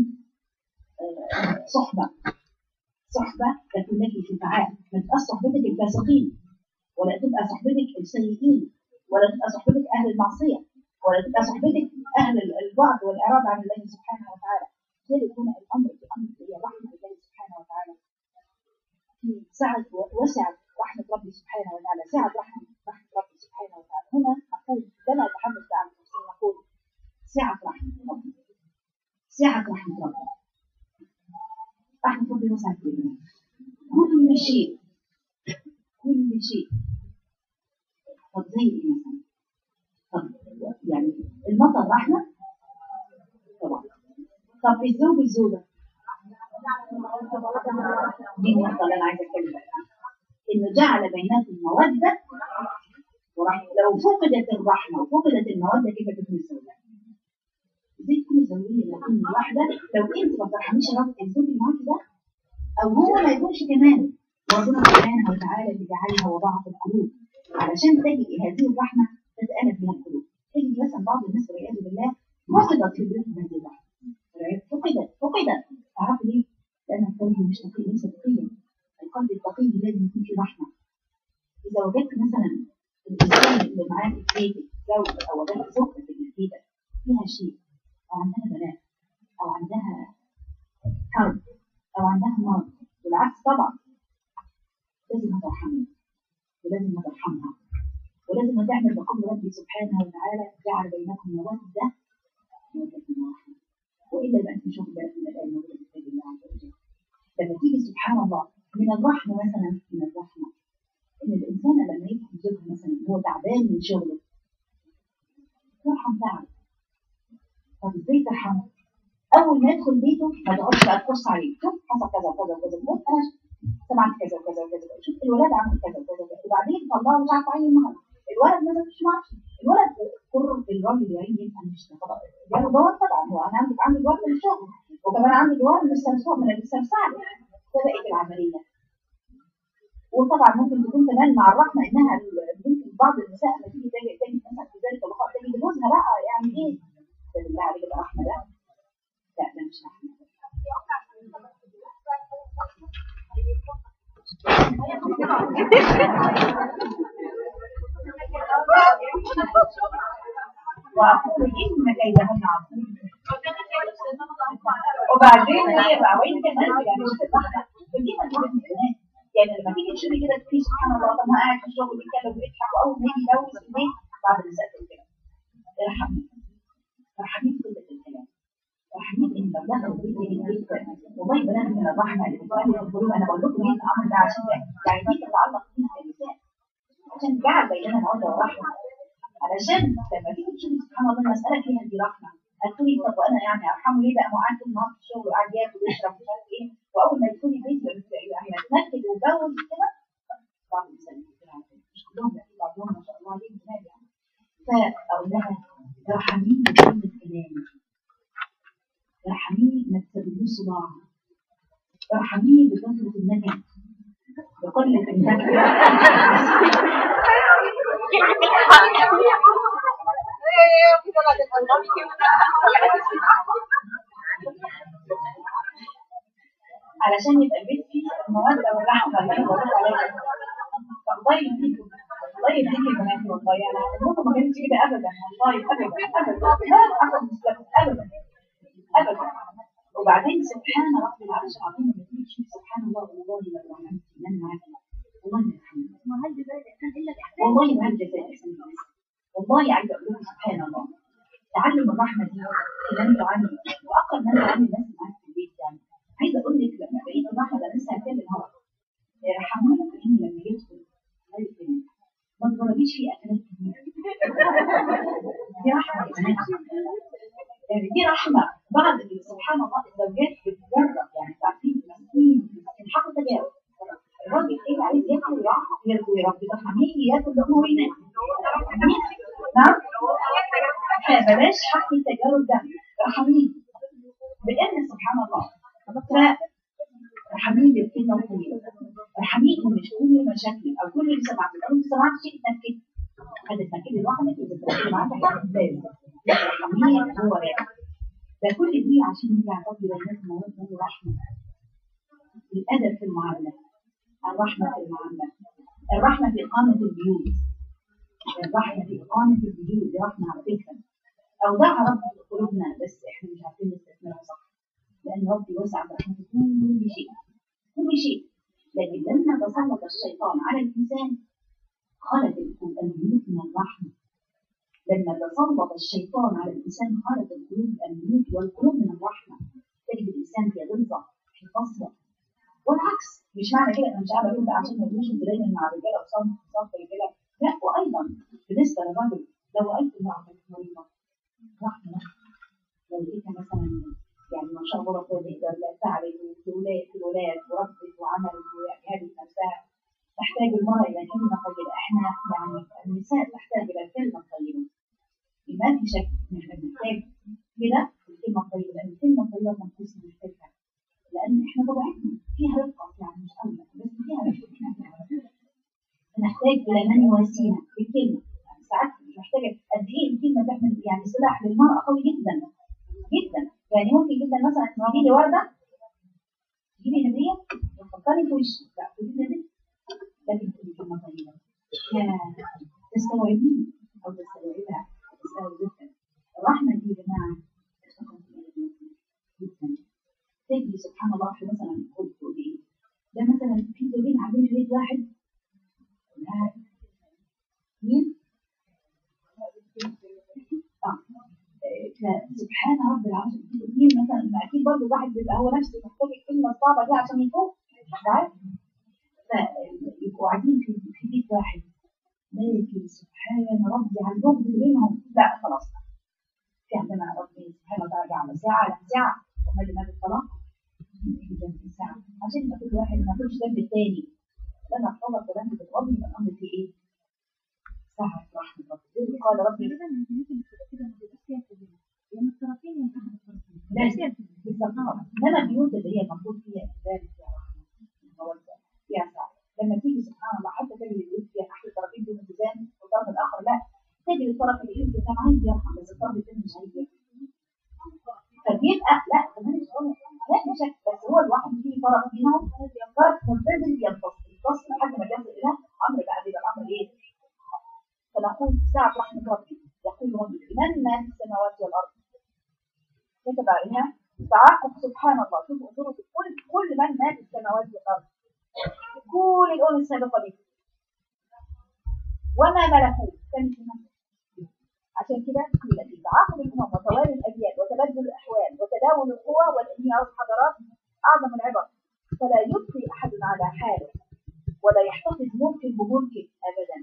آه، صحبه صحبه تكون لك شفعاء ما تبقاش صحبتك الفاسقين ولا تبقى صحبتك السيئين ولا تبقى صحبتك اهل المعصيه ولا تبقى صحبتك اهل البعد والاعراض عن الله سبحانه وتعالى لذلك هنا الامر في امر هي رحمه الله سبحانه وتعالى في سعة وسعت رحمة ربي سبحانه وتعالى سعة رحمة رحمة ربي سبحانه وتعالى هنا نقول لما نتحدث عن التفسير نقول سعة رحمة ربي سعة رحمة ربي رحمة ربي وسعت جدا كل شيء كل شيء طب زي ايه مثلا؟ طب يعني المطر رحمة طبعا طب الزوج والزوجة دي النقطة اللي أنا عايزة أتكلم فيها إنه جعل بينكم مودة ورحمة لو فقدت الرحمة وفقدت المودة كيف تكون الزوجة؟ ازاي تكون الزوجية لو كل واحدة لو أنت ما بترحميش الراجل الزوج اللي معاكي ده أو هو ما يكونش كمان ربنا سبحانه وتعالى اللي جعلها وضعها في القلوب علشان تجد هذه الرحمة تتألف بها القلوب تجد مثلا بعض الناس والعياذ بالله فقدت في بيوتهم هذه الرحمة فقدت فقدت تعرفي ليه؟ لأن القلب مش تقي ليس تقيا القلب التقي لازم يكون فيه رحمة إذا وجدت مثلا الإنسان اللي معاك في بيتك زوج أو وجدت زوجتك اللي في بيتك فيها شيء أو عندها بلاء أو عندها كرب أو عندها مرض بالعكس طبعا لازم ترحمها ولازم ترحمها ولازم تعمل بقول ربي سبحانه وتعالى جعل بينكم مودة مودة خد بالك من الآية الموجودة في كتاب الله عز وجل لما تيجي سبحان الله من الرحمة مثلا من الرحمة إن الإنسان لما يفهم زوجها مثلا إن هو تعبان من شغله ترحم تعب طب إزاي ترحمه؟ أول ما يدخل بيته ما تقعدش بقى تقص عليه شوف حصل كذا وكذا وكذا بص أنا سمعت كذا وكذا وكذا شوف الولاد عمل كذا وكذا وكذا وبعدين طلعوا مش عارف عين النهارده الولد ما مش معرفش الولد قرر الراجل يا عيني ينفع مش خلاص جاله دوار طبعا هو انا عندي عندي دوار من الشغل وكمان عندي دوار من السمسوع من السمسعه بدات العمليه وطبعا ممكن تكون كمان مع الرحمه انها ممكن بعض النساء لما تيجي تجي تجي مثلا في ذلك اللقاء تجي جوزها بقى يعني ايه ده بالله عليك ده رحمه ده لا ده مش رحمه واقول ان كيدهن عظيم وبعدين هي بقى وين كمان يعني مش تتبعها فدي مجموعه من البنات يعني لما تيجي تشوفي كده تقولي سبحان الله طب ما قاعد في الشغل بيتكلم وبيضحك واول ما يجي يلوث البيت بعد النساء تقول كده ارحمني ارحمني في كل الكلام ارحمني ان بلغ البيت البيت والله بنات من الرحمه اللي بتقول في القلوب انا بقول لكم ايه الامر ده عشان يعني دي تتعلق بينا كنساء عشان جعل بيننا موده ورحمه علشان لما تيجي تشوفي سبحان الله المساله فيها دي رحمه هتقولي طب وانا يعني ارحمه ليه بقى ما هو قاعد طول النهار في الشغل وقاعد ياكل ويشرب مش عارف ايه واول ما يدخل البيت يعني يتنكد ويتجوز كده بعض النساء مش كلهم لا بعضهم ما شاء الله عليهم جمال يعني فاقول لها ارحميني بكل الكلام ارحميني ما تسببليش صداع ارحميني بكثره النكد بقلة النكد علشان يبقى البيت فيه المودة والرحمة اللي انا بقول عليها الله يهديكم الله يهديك البنات والله يعني عمركم ما كانتش كده ابدا والله ابدا ابدا لا اخذ مسلم ابدا ابدا وبعدين سبحان رب العرش العظيم لما تيجي تشوف سبحان الله والله لو رحمت من انا معاك والله ما يرحمني والله ما هل جزاء احسن الناس والله عايزه اقول لكم سبحان الله تعلم الرحمه دي لم تعلم واقل من تعلم الناس معاك في البيت يعني عايزه اقول لك لما بقيت الرحمه ده لسه هتكلم هوا رحمونا فإن لما يدخل هذه الدنيا ما تضربيش فيه اكلات كتير دي رحمه يا بنات يعني دي رحمه بعض سبحان الله الزوجات بتجرب يعني عارفين مسكين مسكين حق تجاوز الراجل ايه عايز ياكل ويرحم ويربي ده حميدي ياكل لقمه وينام نعم فبلاش حق التجارب ده رحمين بان سبحان الله رحمين بالكلمه الطويله رحمين مش كل مشاكل او كل اللي سمعت لو انت سمعت شيء تنكد هذا التنكد لوحدك اذا تنكد معاك هيبقى رحمين هو راجع ده كل دي عشان نرجع برضه للناس مواد رحمه الادب في المعامله الرحمه في المعامله الرحمه في اقامه البيوت الرحمه في اقامه البيوت دي رحمه على فكره اودعها رب في قلوبنا بس احنا مش عارفين نستثمرها صح لان ربي وسع برحمته كل شيء كل شيء لكن لما تسلط الشيطان على الانسان خرج البيوت من الرحمه لما تسلط الشيطان على الانسان خرج القلوب البيوت والقلوب من الرحمه تجد الانسان في غلظه في قسوه والعكس مش معنى كده انا مش قاعده اقول عشان ما تجيش دايما مع الرجاله وصنف صنف الرجاله لا وايضا بالنسبه للرجل لو رايت امراه مريضه رحمه لو لقيتها مثلا يعني ما شاء الله ربنا تقدر لا تعبت في ولاد في ولاد وربت وعملت وجهدت نفسها تحتاج المرأة إلى كلمة طيبة احنا يعني النساء تحتاج إلى كلمة طيبة ما في شك ان احنا بنحتاج كده الكلمة الطيبة لأن الكلمة الطيبة تنقص محتاجها لأن احنا طبيعتنا فيها رقة يعني مش قوي بس فيها رقة نحتاج إلى من يواسينا بالكلمة يعني ساعات مش محتاجة قد إيه الكلمة تعمل يعني سلاح للمرأة قوي جدا جدا يعني ممكن جدا مثلا تجيبي لي وردة تجيبي هدية وتفكري في وشي لا تجيبي هدية لكن تقولي كلمة طيبة يا تستوعبين أو تستوعبها تستوعب جدا الرحمة دي يا جماعة جدا تجي سبحان الله في مثلا قلت تقولي ده مثلا في زوجين عاملين في بيت واحد لا مين؟ اه فسبحان رب العرش الاثنين مثلا ما اكيد برضه الواحد بيبقى هو نفسه محتاج الكلمه الصعبه دي عشان يفوق مش عارف فيبقوا قاعدين في في بيت واحد لكن سبحان ربي على البغض اللي بينهم لا خلاص في عندنا ربي سبحانه وتعالى على ساعه على ساعه وما لماذا الطلاق في ساعه عشان يبقى كل واحد ما ياخدش ذنب الثاني لما اختلط بذنب الرب يبقى الامر فيه ايه؟ ساعه رحمه ربي قال ربي غالبا البيوت اللي بتبقى كده ما بيبقاش فيها كبيرة يعني الطرفين ينتهوا الطرفين لازم بالظبط انما البيوت اللي هي المفروض فيها احسان فيها رحمه مودة، فيها سعه لما تيجي سبحان الله حتى تجد البيوت فيها احد الطرفين دون التزام والطرف الاخر لا تجد الطرف اللي فيه التزام عايز يرحم بس الطرف الثاني مش عايز يرحم فبيبقى لا كمان مش هقول لا مش هك- بس هو الواحد فيه طرف منهم طرف ملتزم ينفصل ينفصل لحد ما يصل الى امر بقى بيبقى الامر ايه؟ فنقول ساعة رحمة ربي يقول ربي لمن ما في السماوات والأرض كتب عليها تعاقب سبحان الله شوفوا انظروا كل كل من ما في السماوات والأرض كل الأمم السابقة دي وما ملكوه كان في نفسه. عشان كده قيل في تعاقب الأمم وتوالي الأجيال وتبدل الأحوال وتداول القوى والانهيار الحضارات أعظم العبر فلا يبقي أحد على حاله ولا يحتفظ ملك بملك أبدا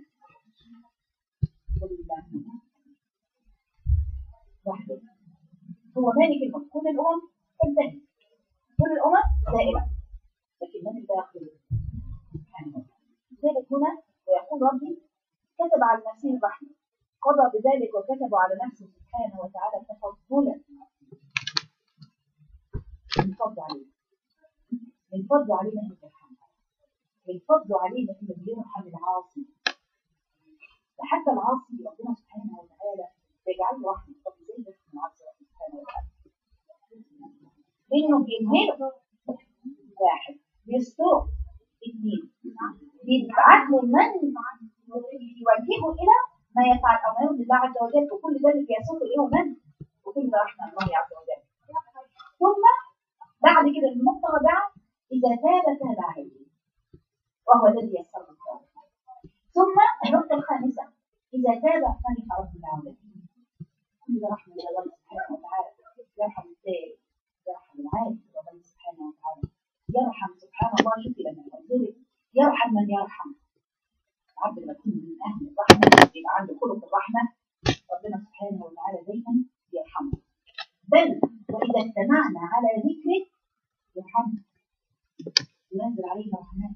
وحده هو مالك الملك كل الامم تنتهي كل الامم زائله لكن من الداخل سبحانه وتعالى لذلك هنا ويقول ربي كتب على نفسه الرحمه قضى بذلك وكتب على نفسه سبحانه وتعالى تفضلا من فضل عليه من فضل علينا انه يرحمنا من فضل علينا انه بيرحم العاصي فحتى العاصي ربنا سبحانه وتعالى بيجعله رحمه طب ازاي يرحم العاصي ربنا سبحانه وتعالى انه بيمهله واحد بيستره اثنين بيبعت له من يوجهه الى ما يفعل او ما يرضي الله عز وجل وكل ذلك يسوق اليه من وكل ده رحمه الله عز وجل ثم بعد كده المقتضى ده اذا تاب تاب عليه وهو الذي يسر التوبه ثم النقطة الخامسة إذا تاب فرح رب العالمين كل ده رحمة من الله سبحانه وتعالى يرحم التائب يرحم العابد ربنا سبحانه وتعالى يرحم سبحان الله شوف لما ولذلك يرحم من يرحم العبد لما يكون من أهل الرحمة يبقى عنده خلق الرحمة ربنا سبحانه وتعالى دايما يرحمه بل وإذا اجتمعنا على ذكره يرحمه ينزل علينا رحمات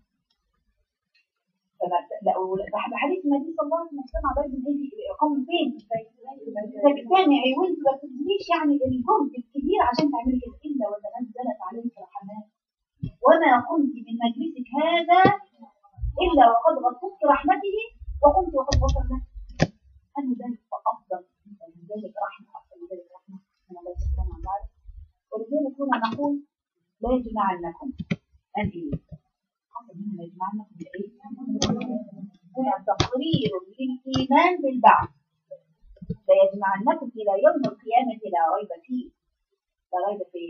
بحديث النبي صلى الله عليه وسلم اجتمع بين ايه قوم فين تجتمعي وانت ما تبذليش يعني الجهد الكبير عشان تعملي كده الا وتنزلت عليك رحمات وما قمت من مجلسك هذا الا وقد غطت رحمته وقمت وقد غفر لك ان ذلك افضل من ذلك رحمه افضل من ذلك رحمه من الله سبحانه وتعالى ولذلك هنا نقول لا يجمعنكم ان ايه خاصه هنا لا يجمعنكم بايه هنا تقرير للايمان بالبعث ليجمعنكم الى يوم القيامه لا ريب فيه لا ريب فيه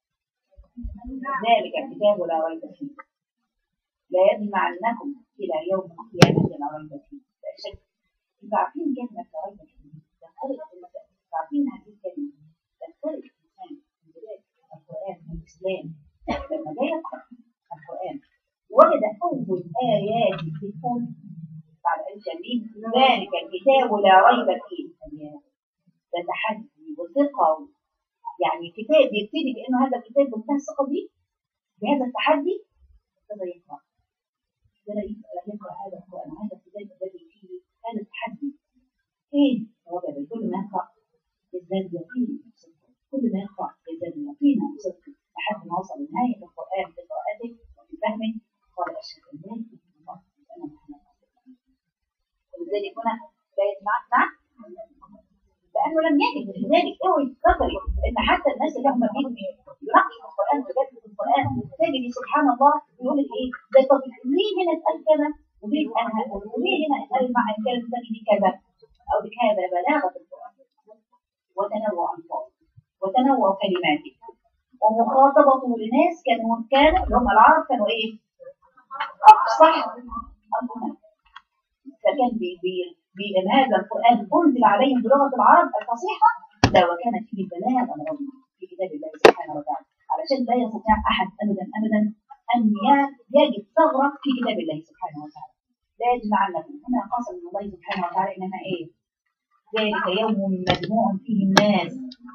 ذلك الكتاب لا ريب فيه لا يجمعنكم الى يوم القيامه لا ريب فيه لا شك انتوا عارفين كلمه لا ريب فيه تختلف انتوا عارفين هذه الكلمه تختلف الانسان من بدايه القران من الاسلام لما جاء يقرا القران وجد اول ايات تكون بعد ان جميل ذلك الكتاب لا ريب فيه ده تحدي وثقه يعني كتاب يبتدي بانه هذا الكتاب بمنتهى الثقه دي بهذا التحدي ابتدى يقرا ابتدى يقرا هذا القران هذا الكتاب الذي فيه هذا التحدي ايه وجد كل ما يقرا يزداد يقين كل ما يقرا يزداد يقينا بصدق لحد ما وصل لنهايه القران في قراءته وفي فهمه قال اشهد ان لا اله الا الله وانا محمد رسول الله ولذلك هنا لا يسمعنا لانه لم يجد لذلك اوعي تفكري ان حتى الناس اللي هم يناقشوا القران ويجادلوا في القران تجدي سبحان الله يقول لك ايه ده طب ليه هنا اتقال كذا وليه انا وليه هنا اتقال مع الكلام الثاني دي كذا او بك هذا بلاغه القران وتنوع الفاظ وتنوع كلماته ومخاطبته لناس كانوا كانوا اللي هم العرب كانوا ايه؟ افصح منهم فكان بي بي بأن هذا القرآن أنزل عليهم بلغة العرب الفصيحة الهدى وكان فيه البلاغ العظمى في كتاب الله سبحانه وتعالى علشان لا يستطيع احد ابدا ابدا ان ي- يجد ثغره في كتاب الله سبحانه وتعالى لا يجمع لكم هنا قسم من الله سبحانه وتعالى انما ايه ذلك يوم مجموع فيه الناس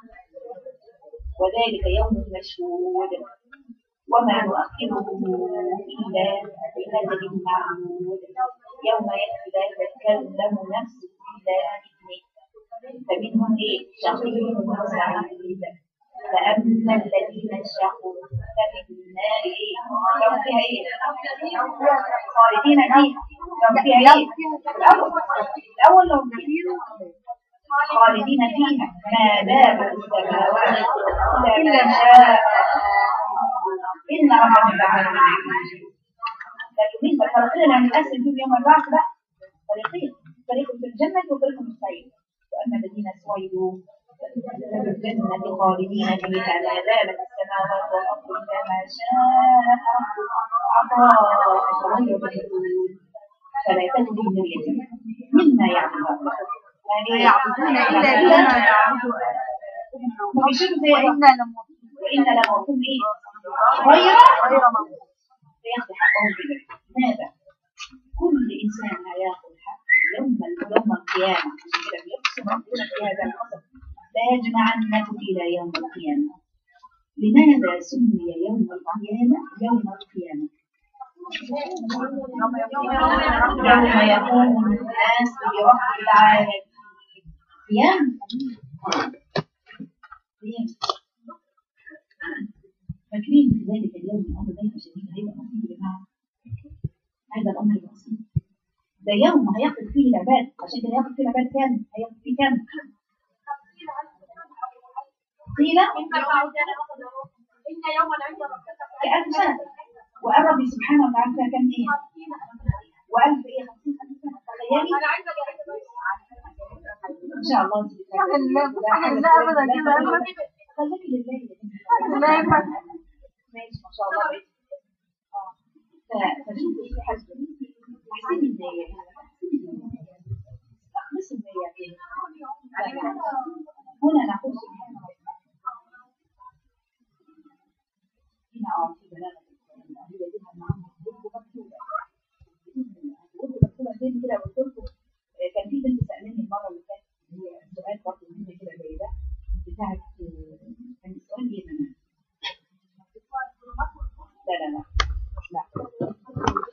وذلك يوم مشهود وما نؤخره إلا بأجل معدود يوم يأتي لا يتكلم نفس إلا بإذنه فمنهم إيه شقي وسعيد فأما الذين شقوا ففي النار إيه لو فيها إيه خالدين فيها لو فيها إيه الأول الأول لو فيها خالدين فيها ما دامت السماوات إلا ما شاء إن ربك لعليم لكن مين بقى فريقين اللي هنتقسم فيهم يوم البعث بقى فريقين فريق في الجنة وفريق في السعير وأما الذين سعيدوا ففي الجنة خالدين فيها ما دامت السماوات والأرض إلا ما شاء عطاء غير مجدود فلا تجد مرية مما يعبدون لا يعبدون إلا بما يعبد وبشر زي وإنا لمؤمنون وإن لموتهم إيه غير غير ممنون فياخذ حقه بذلك ماذا؟ كل إنسان هياخذ حقه يوم يوم القيامة عشان كده بيقسم ربنا في هذا القسم لا يجمعنكم إلى يوم القيامة لماذا سمي يوم القيامة يوم القيامة؟ يوم يقوم الناس برب العالمين قيام قيام فاكرين في ذلك اليوم الامر ذلك شديد هيبقى بسيط يا جماعه هذا الامر بسيط ده يوم هيقف فيه العباد عشان كده هيقف فيه العباد كام؟ هيقف فيه كام؟ قيل إن يوما عند ربك كألف سنة وقرب سبحانه وتعالى فيها كام ايه؟ وألف ايه؟ خمسين ألف سنة تخيلي أنا عايزة أجرب إن شاء الله أنت سبحان الله سبحان الله أبدا كده أبدا خليكي لله لا ينفع. ماشي ما شاء الله بقيت اه ف- فشوفي ايه حسبه احسني النية اخلصي النية هنا نقول سبحانه وتعالى هنا اه في بلاغة هي لها معنى مكتوبة قلت مكتوبة زي كده قلت لكم آه، كان في بنت سألتني المرة اللي فاتت هي سؤال برضه مهم كده زي ده بتاعت آه، كان السؤال ايه يا بنات؟ لا لا لا لا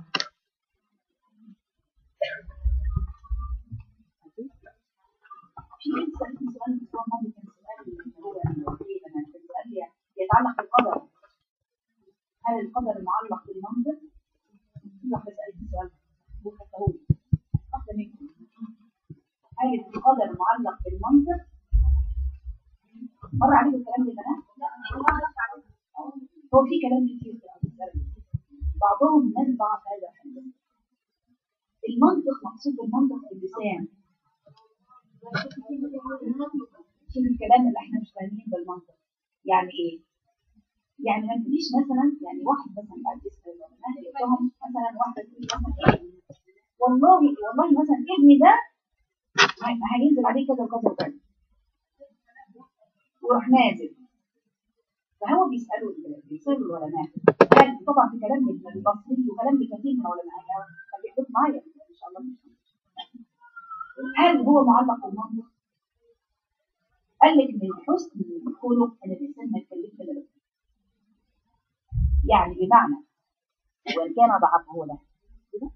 في بنت سألتني سؤال الأسبوع الماضي كان سؤال اللي هو ايه يا بنات؟ كان سؤال يتعلق بالقدر هل القدر معلق بالمنطق؟ في واحدة سألتني سؤال وخدته لي واحدة منكم هل القدر معلق بالمنطق؟ مر عليكم الكلام ده يا بنات؟ هو في كلام كتير في المسألة دي. بعضهم نزع هذا الحديث المنطق مقصود بالمنطق اللسان شوف الكلام اللي احنا مش فاهمين بالمنطق يعني ايه؟ يعني ما تقوليش مثلا يعني واحد مثلا قاعد يسال العلماء يقولهم مثلا واحده تقول مثلا ايه؟ والله والله مثلا ابني ده هي- هينزل عليه كذا وكذا وكذا ويروح نازل فهو بيسالوا بيسالوا العلماء هل طبعا في كلام ابن البصري وكلام كثير من العلماء فبيحط معايا ان شاء الله مش هل هو معلق بالمنطق؟ قال لك من حسن الخلق ان الانسان ما يتكلمش الا بالحق. يعني بمعنى وان كان ضعفه له كده؟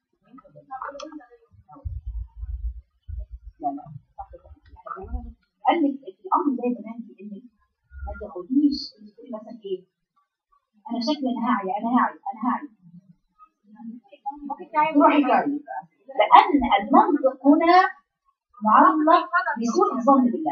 لا لا قال لك الامر ده يا بناتي انك ما تاخديش انت تقولي مثلا ايه انا شكلي انا هاعي انا هاعي انا هاعي روحي كاري لان المنطق هنا معلق بسوء الظن بالله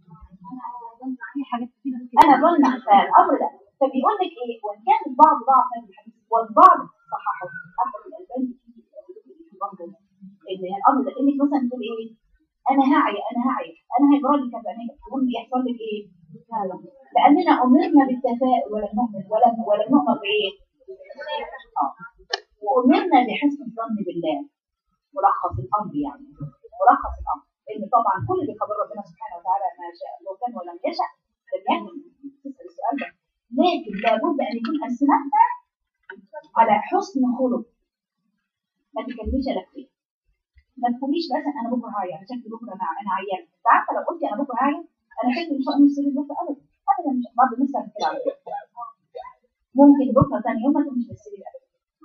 انا ظن الامر ده فبيقول لك ايه وان كان البعض ضعف هذا الحديث والبعض صححه حتى في الالباني في برضه ان الامر ده انك مثلا تقول ايه انا هاعي انا هاعي انا هيجرى لي كذا انا يقوم يحصل لك ايه؟ لاننا امرنا بالتفاؤل ولم نؤمن ولم ولم نؤمر بايه؟ آه. وامرنا بحسن الظن بالله ملخص الامر يعني ملخص الامر ان طبعا كل اللي قدر ربنا سبحانه وتعالى وتعالى ما شاء الله كان ولم يشأ لم يكن تسأل السؤال ده لكن لابد أن يكون ألسنتنا على حسن خلق ما تكلميش الا فيه ما تقوليش مثلا انا بكره هاي انا شكلي بكره انا انا عيان انت عارفه لو قلتي انا بكره هاي انا شكلي مش هقوم السرير بكره ابدا ابدا مش بعض الناس بتعمل كده على فكرة. ممكن بكره ثاني يوم ما تقومش من السرير ابدا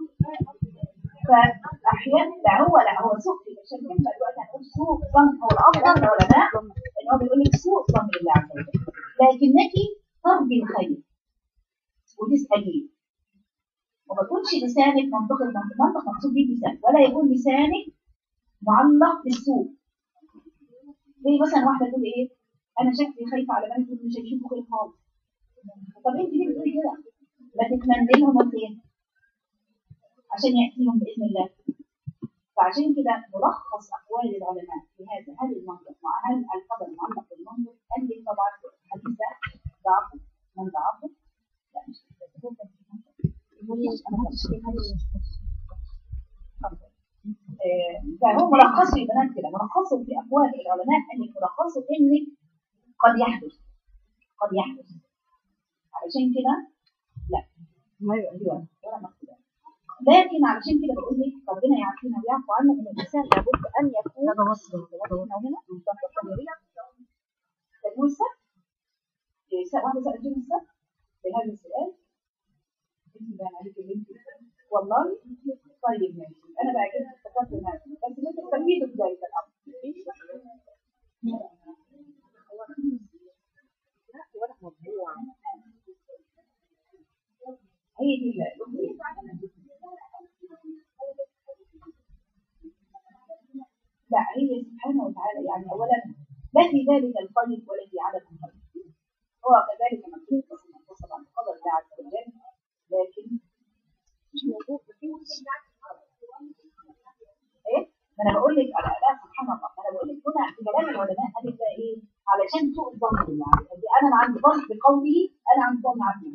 فاحيانا لا هو لا هو سوء في عشان كده دلوقتي هنقول سوء ظن هو الافضل العلماء ان هو بيقول لك سوء ظن بالله عز وجل لكنك ترجي الخير وتساليه وما يكونش لسانك منطق المنطق منطق مقصود به لسان ولا يكون لسانك معلق بالسوء زي مثلا واحده تقول ايه انا شكلي خايفه على بنتي مش هيشوفوا خير خالص طب انت ليه بتقولي كده؟ ما تتمنى لهم الخير عشان ياتيهم باذن الله فعشان كده ملخص اقوال العلماء في هذا هل المنطق مع هل القدر معلق بالمنطق قال لي طبعا الحديث ده ضعفه من ضعفه لا مش هو كان في منطق. آه، فهو ملخصه يا بنات كده ملخصه في اقوال العلماء انك ملخصه انك قد يحدث قد يحدث علشان كده لا ايوه ولا مكتوبة. لكن علشان كده بقول لك ربنا يعافينا ويعفو عنا ان الانسان لابد ان يكون هنا وهنا تجوز السبت إيه، واحده سالت يوم السبت بهذا السؤال انت بقى عليك بنت والله طيب ماشي انا بقى كده افتكرت هذا بس انت تستفيدوا في ذلك الامر هي دي ال- لا هي سبحانه وتعالى يعني اولا لا في ذلك الخير ولا في عدم الخير هو كذلك مكتوب بس منفصل عن قدر الله عز وجل لكن مش موجود ايه ما انا بقول لك على لا سبحان الله ما انا بقول لك هنا في كلام العلماء قال لك بقى ايه علشان سوء الظن بالله عز وجل انا ما عندي ظن بقوله انا عندي ظن عبدي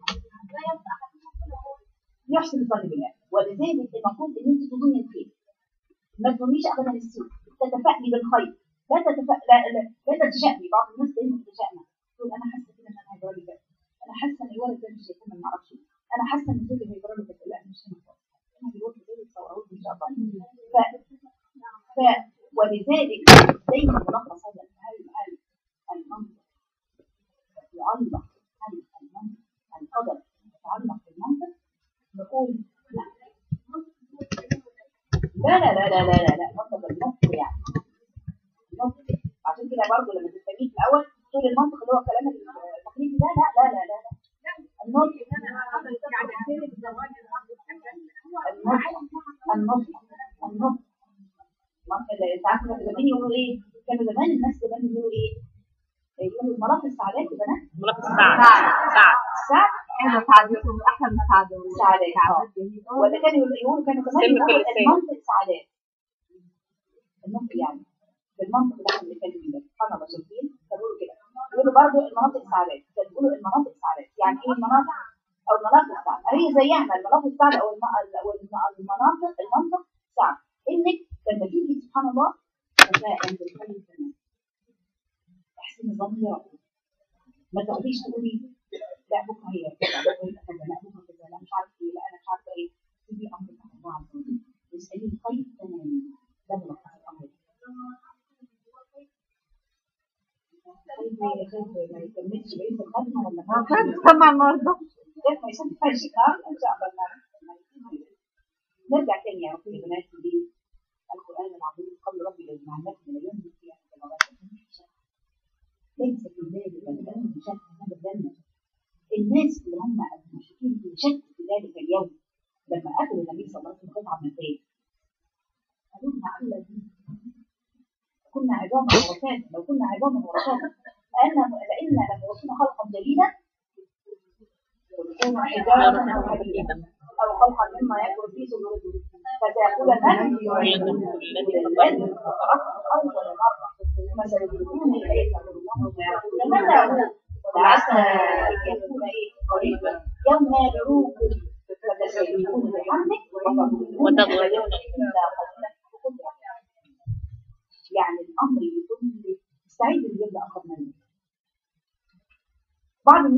يحسن الظن بالله ولذلك المفروض ان انت تظني الخير ما تظنيش ابدا السوء تتفائلي بالخير لا تتفا لا لا, لا تتشائمي بعض الناس دايما تتشائم تقول انا حاسه كده ان انا هيجرى لي كذا انا حاسه ان الولد ده مش هيكون ما اعرفش إيه. انا حاسه ان زوجي هيجرى له كذا لا مش هنا خالص انا دلوقتي زي تصوروا ان شاء الله ف... ف... ولذلك دايما ملخص هذا هل هل المنطق يعلق هل المنطق القدر يتعلق بالمنطق نقول لا لا لا لا لا لا لا لا منطق المنطق يعني المنطق عشان كده برضه لما تستفيد في الاول تقول المنطق اللي هو الكلام التقليدي ده لا لا لا لا لا النطق النطق النطق النطق انت عارفه كانوا زمان يقولوا ايه؟ كانوا زمان الناس زمان يقولوا ايه؟ يقولوا مناطق السعادات يا بنات ملك السعد سعد السعد احنا سعادتهم احلى من سعادة سعادات آه. ولا كانوا يقولوا يقولوا كانوا كمان سلم يقولوا كل شيء. المنطق سعادات المنطق يعني بالمنطق اللي احنا بنتكلم فيه ده سبحان الله شايفين فبيقولوا كده يقولوا برضه المناطق سعادات كانوا بيقولوا المناطق سعادات يعني ايه المناطق او المناطق سعد هي زيها المناطق سعد او الم- او الم- المناطق المنطق سعد انك لما تيجي سبحان الله تتفائل بالخير تمام احسن الظن بربك ما تقعديش تقولي لا بكره هي كذا بكره هي كذا لا بكره كذا لا مش عارفه ايه لا انا مش عارفه ايه تدي امرك على الله عز وجل واسالي الخير تماما ده ملخص الامر طيب يا خير ما يكملش بقيه الخدمه ولا ما كانت تسمع النهارده كيف ما يسمعش النهار ان شاء الله النهار نرجع تاني يا رب بنات دي القران العظيم قبل ربي يجمع الناس من اليوم فيها ليس في ذلك الأمر شك أبدا الناس اللي هم المشركين في شك في ذلك اليوم لما قتلوا النبي صلى الله عليه وسلم قطعة من الفيل قالوا لنا الله دي كنا عظاما ورفاتا لو كنا عظاما ورفاتا لأن لأن لما وصلنا خلقا جديدا ونكون حجارة أو حديدا أو خلقا مما يأكل في صدورهم فتأكل من الذي أول مرة ثم سيدركون الآية متى هو وعسى أن يكون إيه قريبا يوم يدعوكم فتستجيبون بحمدك وتظنون إلا قليلا يعني الأمر يكون مستعد للجنة أخذ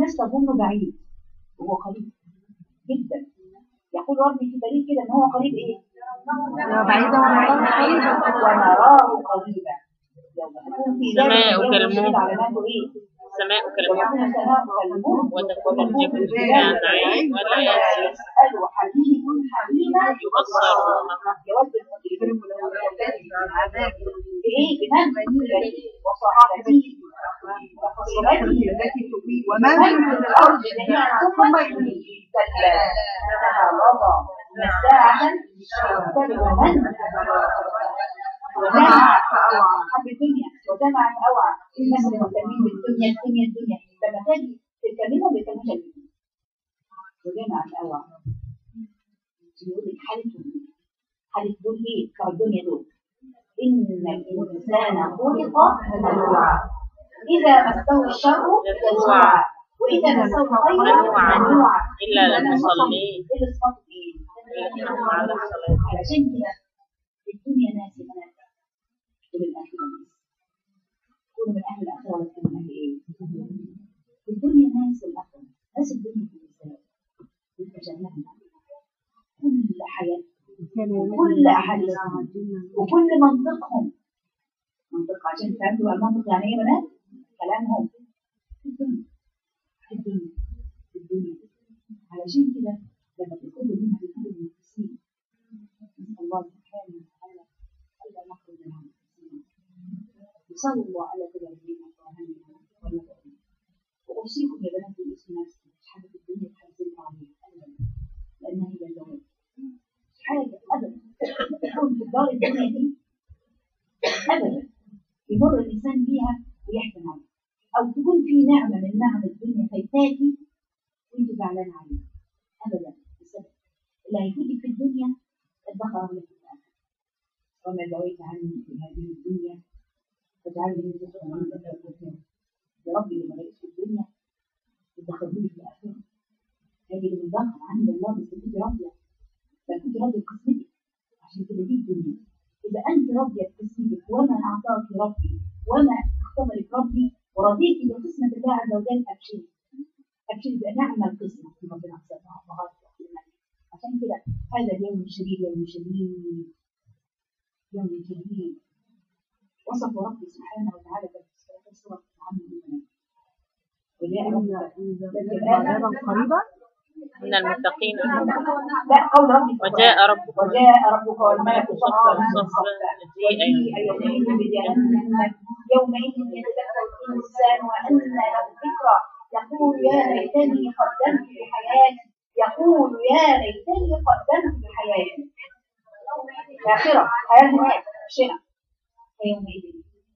الناس تظنه بعيد وهو قريب جدا يقول ربي في دليل كده ان هو قريب ايه؟ بعيدة ونراه قريبا. ونراه قريبا يوم تكون في ذلك السماء اليوم كالمهل. يشهد علاماته ايه؟ السماء كالمهل ويكون السماء كالمهل وتكون وتكون الجبال الجبال كالعين ولا يسأل يسأل حبيب حبيبا يبصرون يود المجرم لو يبتدي من عذاب بايه؟ بمن؟ وصحابته وفصلته التي تؤوي ومن في الارض جميعا ثم يميت كلا انها لظى مساعة تدعو من وجمع فأوعى حب الدنيا وجمع فأوعى الناس اللي مهتمين بالدنيا الدنيا الدنيا لما تجي تتكلموا بيتكلموا الدنيا وجمع فأوعى يقول لك حالتهم ايه؟ حالة دول ايه؟ بتوع الدنيا دول إن الإنسان خلق هلوعا إذا مسه الشر جزوعا وإذا مسه الخير منوعا. منوعا إلا للمصلين إلا صفات إيه؟ الذين هم على الصلاة علشان كده الدنيا ناس يا بنات وللآخرة ناس كونوا من أهل الآخرة ولا تكونوا من أهل إيه؟ الدنيا ناس والآخرة ناس الدنيا في الإسلام يتجنبنا كل حياتهم وكل أحاديثهم وكل منطقهم منطق عشان تفهموا المنطق يعني ايه يا بنات؟ كلامهم في الدنيا في الدنيا في الدنيا علشان كده لما تدخلوا منها تدخلوا المنافسين نسأل الله سبحانه وتعالى ألا نخرج مع المنافسين وصلوا الله على كده ربنا وأهلنا وأوصيكم يا بنات باسم نفسي مش حاجة في الدنيا تحزنوا عليها أبدا لأنها هي الزواج حاجة أبدا تكون في الدار الدنيا دي أبدا يمر الإنسان بيها ويحزن عليها أو تكون في نعمة من نعم الدنيا فايتاكي وأنت زعلان عليها أبدا بسبب اللي هيفوتك في الدنيا ادخر لك في الآخرة وما زويت عني في هذه الدنيا فاجعلني من ذكر من ذكر يا رب اللي ما لقيتش في الدنيا ادخلوني في الآخرة هذه اللي بتدخل عند الله بس كنت راضية بل كنت راضية بقسمتك عشان كده دي الدنيا إذا أنت راضية بقسمتك وما أعطاك ربي وما اختبرك ربي ورضيتي بقسمة الله عز وجل أبشري أبشري بنعم القسمة في ربنا سبحانه وتعالى عشان كده هذا اليوم الشديد يوم شديد يوم شديد وصف ربي سبحانه وتعالى في سورة عن المؤمنين وجاء ربك عذابا قريبا إن المتقين لا قول ربك وجاء ربك وجاء ربك والملك صفا صفا صفا جيء وجيء يومئذ بجهنم يومئذ يتذكر الإنسان وأنى له الذكرى يقول يا ليتني قدمت لحياتي يقول يا ليتني قدمت لحياتي الآخرة حياة هناك مش هنا فيومئذ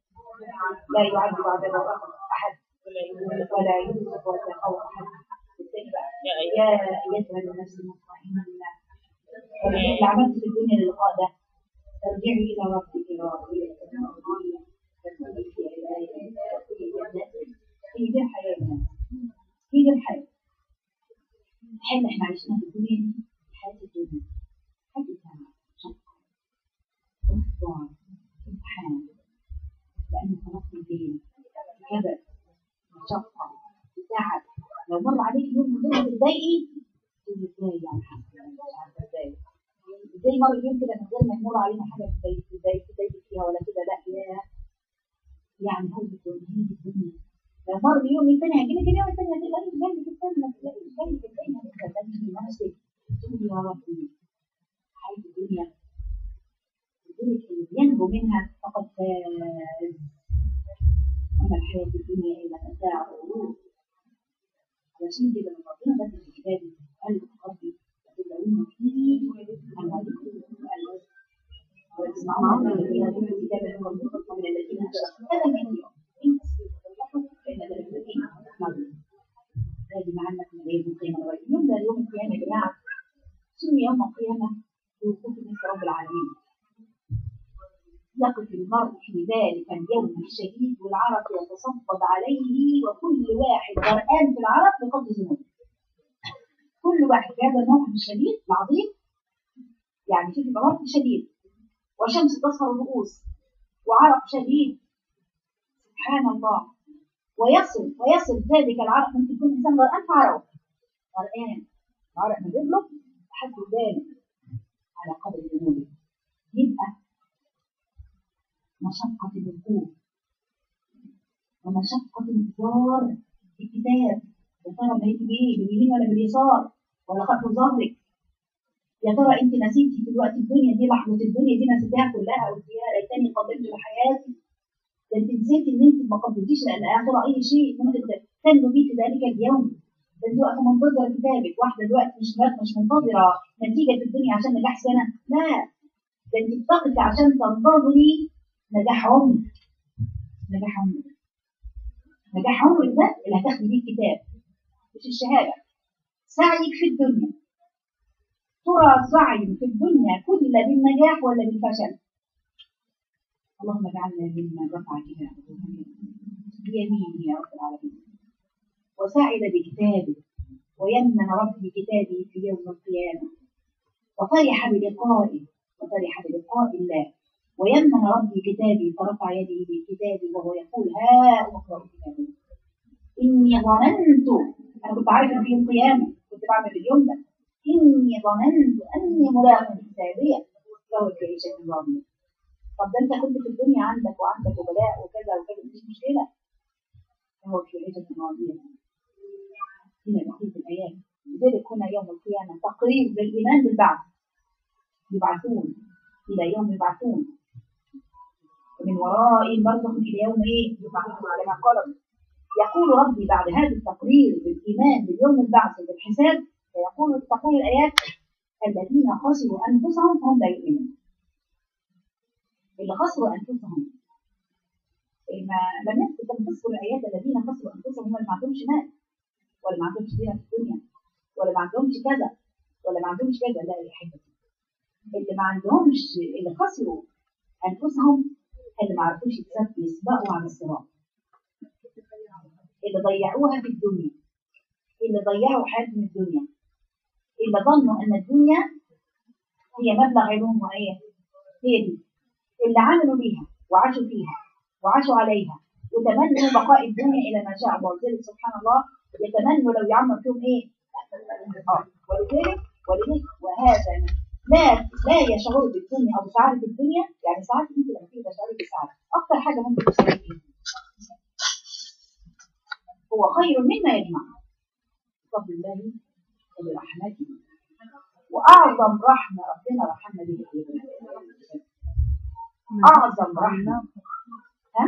لا يعذب عذابه أحد ولا يوسف وثاقه أحد الثاني بقى يا يا أيتها النفس المطمئنة اللي عملت في الدنيا اللقاء ده ترجعي إلى ربك راضية مرضية تدخلي في عبادة تدخلي جنتك هي دي الحياة يا بنات. هي دي الحياة الحياة اللي احنا عايشينها في الدنيا دي حياة الدنيا حياة الجامعة شقة اختبار امتحان لأنه خلقت الدين كبر مشقة تعب لو مر عليك يوم من غير ما تتضايقي تقولي ازاي يعني حاسه مش عارفه ازاي ازاي مر اليوم كده من غير ما يمر علينا حاجه تضايق تضايق تضايق فيها ولا كده لا يا يعني هو بتقولي الدنيا لو مر يوم الثاني هيجيلك اليوم الثاني هتلاقي جنبك الثاني ما تلاقيش جنبك الثاني هتلاقي نفسك تقولي يا ربي حياة الدنيا يقول لك اللي بينجو منها فقد فاز أما الحياة الدنيا إلا متاع الغرور علشان كده لما ربنا بدل في كتابه قال ربي تدعون فيه عن هذه ويسمعون الذين يتلون الكتاب من قبلكم من الذين اشركوا هذا من اليوم ان تصبروا وتتقوا فان ذلك الذين مضوا هذه معلمة من يوم القيامة اليوم ده يوم القيامة يا جماعة سمي يوم القيامة بوقوف مثل رب العالمين يقف المرء في ذلك اليوم الشديد والعرق يتصبب عليه وكل واحد غرقان في العرق بقدر ذنوبه. كل واحد في هذا الموقف الشديد العظيم يعني في موقف شديد وشمس تصهر الرؤوس وعرق شديد سبحان الله ويصل ويصل ذلك العرق ممكن يكون انسان غرقان في عرقه غرقان العرق من رجله لحد ودانه على قدر ذنوبه يبقى مشقة الوقوف ومشقة انتظار الكتاب يا ترى بقيتي بايه باليمين ولا باليسار ولا خلف ظهرك يا ترى انت نسيتي في الوقت الدنيا دي لحظه الدنيا دي نسيتها كلها قلت يا ليتني قدمت لحياتي ده انت نسيتي ان انت ما قدمتيش لان اخر اي شيء ممكن تنجو بيه في ذلك اليوم ده انت واقفه منتظره كتابك واحده دلوقتي مش مش منتظره نتيجه في الدنيا عشان نجاح سنه لا ده انت بتقفي عشان تنتظري نجاح عمرك نجاح عمرك نجاح عمرك ده اللي هتاخدي بيه الكتاب مش الشهاده سعيك في الدنيا ترى سعي في الدنيا كل بالنجاح ولا بالفشل اللهم اجعلنا ممن رفع كتابه بيمينه يا رب العالمين وسعد بكتابه ويمن ربي كتابه في يوم القيامة وفرح بلقائه وفرح بلقاء الله ويمن ربي كتابي فرفع يده بكتابي وهو يقول ها اقرأ كتابي إني ظننت أنا كنت عارف إن في يوم قيامة كنت بعمل اليوم ده إني ظننت أني ملاق حسابية لو في عيشة راضية طب ده أنت كنت في الدنيا عندك وعندك وبلاء وكذا وكذا مش مشكلة هو في عيشة راضية هنا بقية الآيات لذلك هنا يوم القيامة تقرير بالإيمان بالبعث يبعثون إلى يوم يبعثون ومن وراء برزخ إلى يوم إيه يبعثون كما قال يقول ربي بعد هذا التقرير بالإيمان باليوم البعث وبالحساب فيقول تقول الآيات الذين خسروا أنفسهم فهم لا يؤمنون اللي خسروا أنفسهم ما لم يكن تذكر الآيات الذين خسروا أنفسهم هم اللي ما عندهمش مال ولا ما عندهمش دين في الدنيا ولا ما عندهمش كذا ولا ما عندهمش كذا لا يا حبيبتي اللي ما عندهمش اللي خسروا أنفسهم اللي ما عرفوش يسبقوا على الصراط اللي ضيعوها في الدنيا اللي ضيعوا حياتهم الدنيا اللي ظنوا ان الدنيا هي مبلغ علوم وهي هي دي اللي عملوا بيها وعاشوا فيها وعاشوا عليها وتمنوا بقاء الدنيا الى ما شاء الله ولذلك سبحان الله يتمنوا لو يعمر فيهم ايه؟ اه ولذلك ولذلك وهذا لا لا يشعر بالدنيا او بسعاده الدنيا يعني سعاده انت لما تيجي تشعري بسعاده اكثر حاجه ممكن تشعري فيها هو خير مما يجمع بفضل الله وبرحمته واعظم رحمه ربنا رحمنا بها اعظم رحمه ها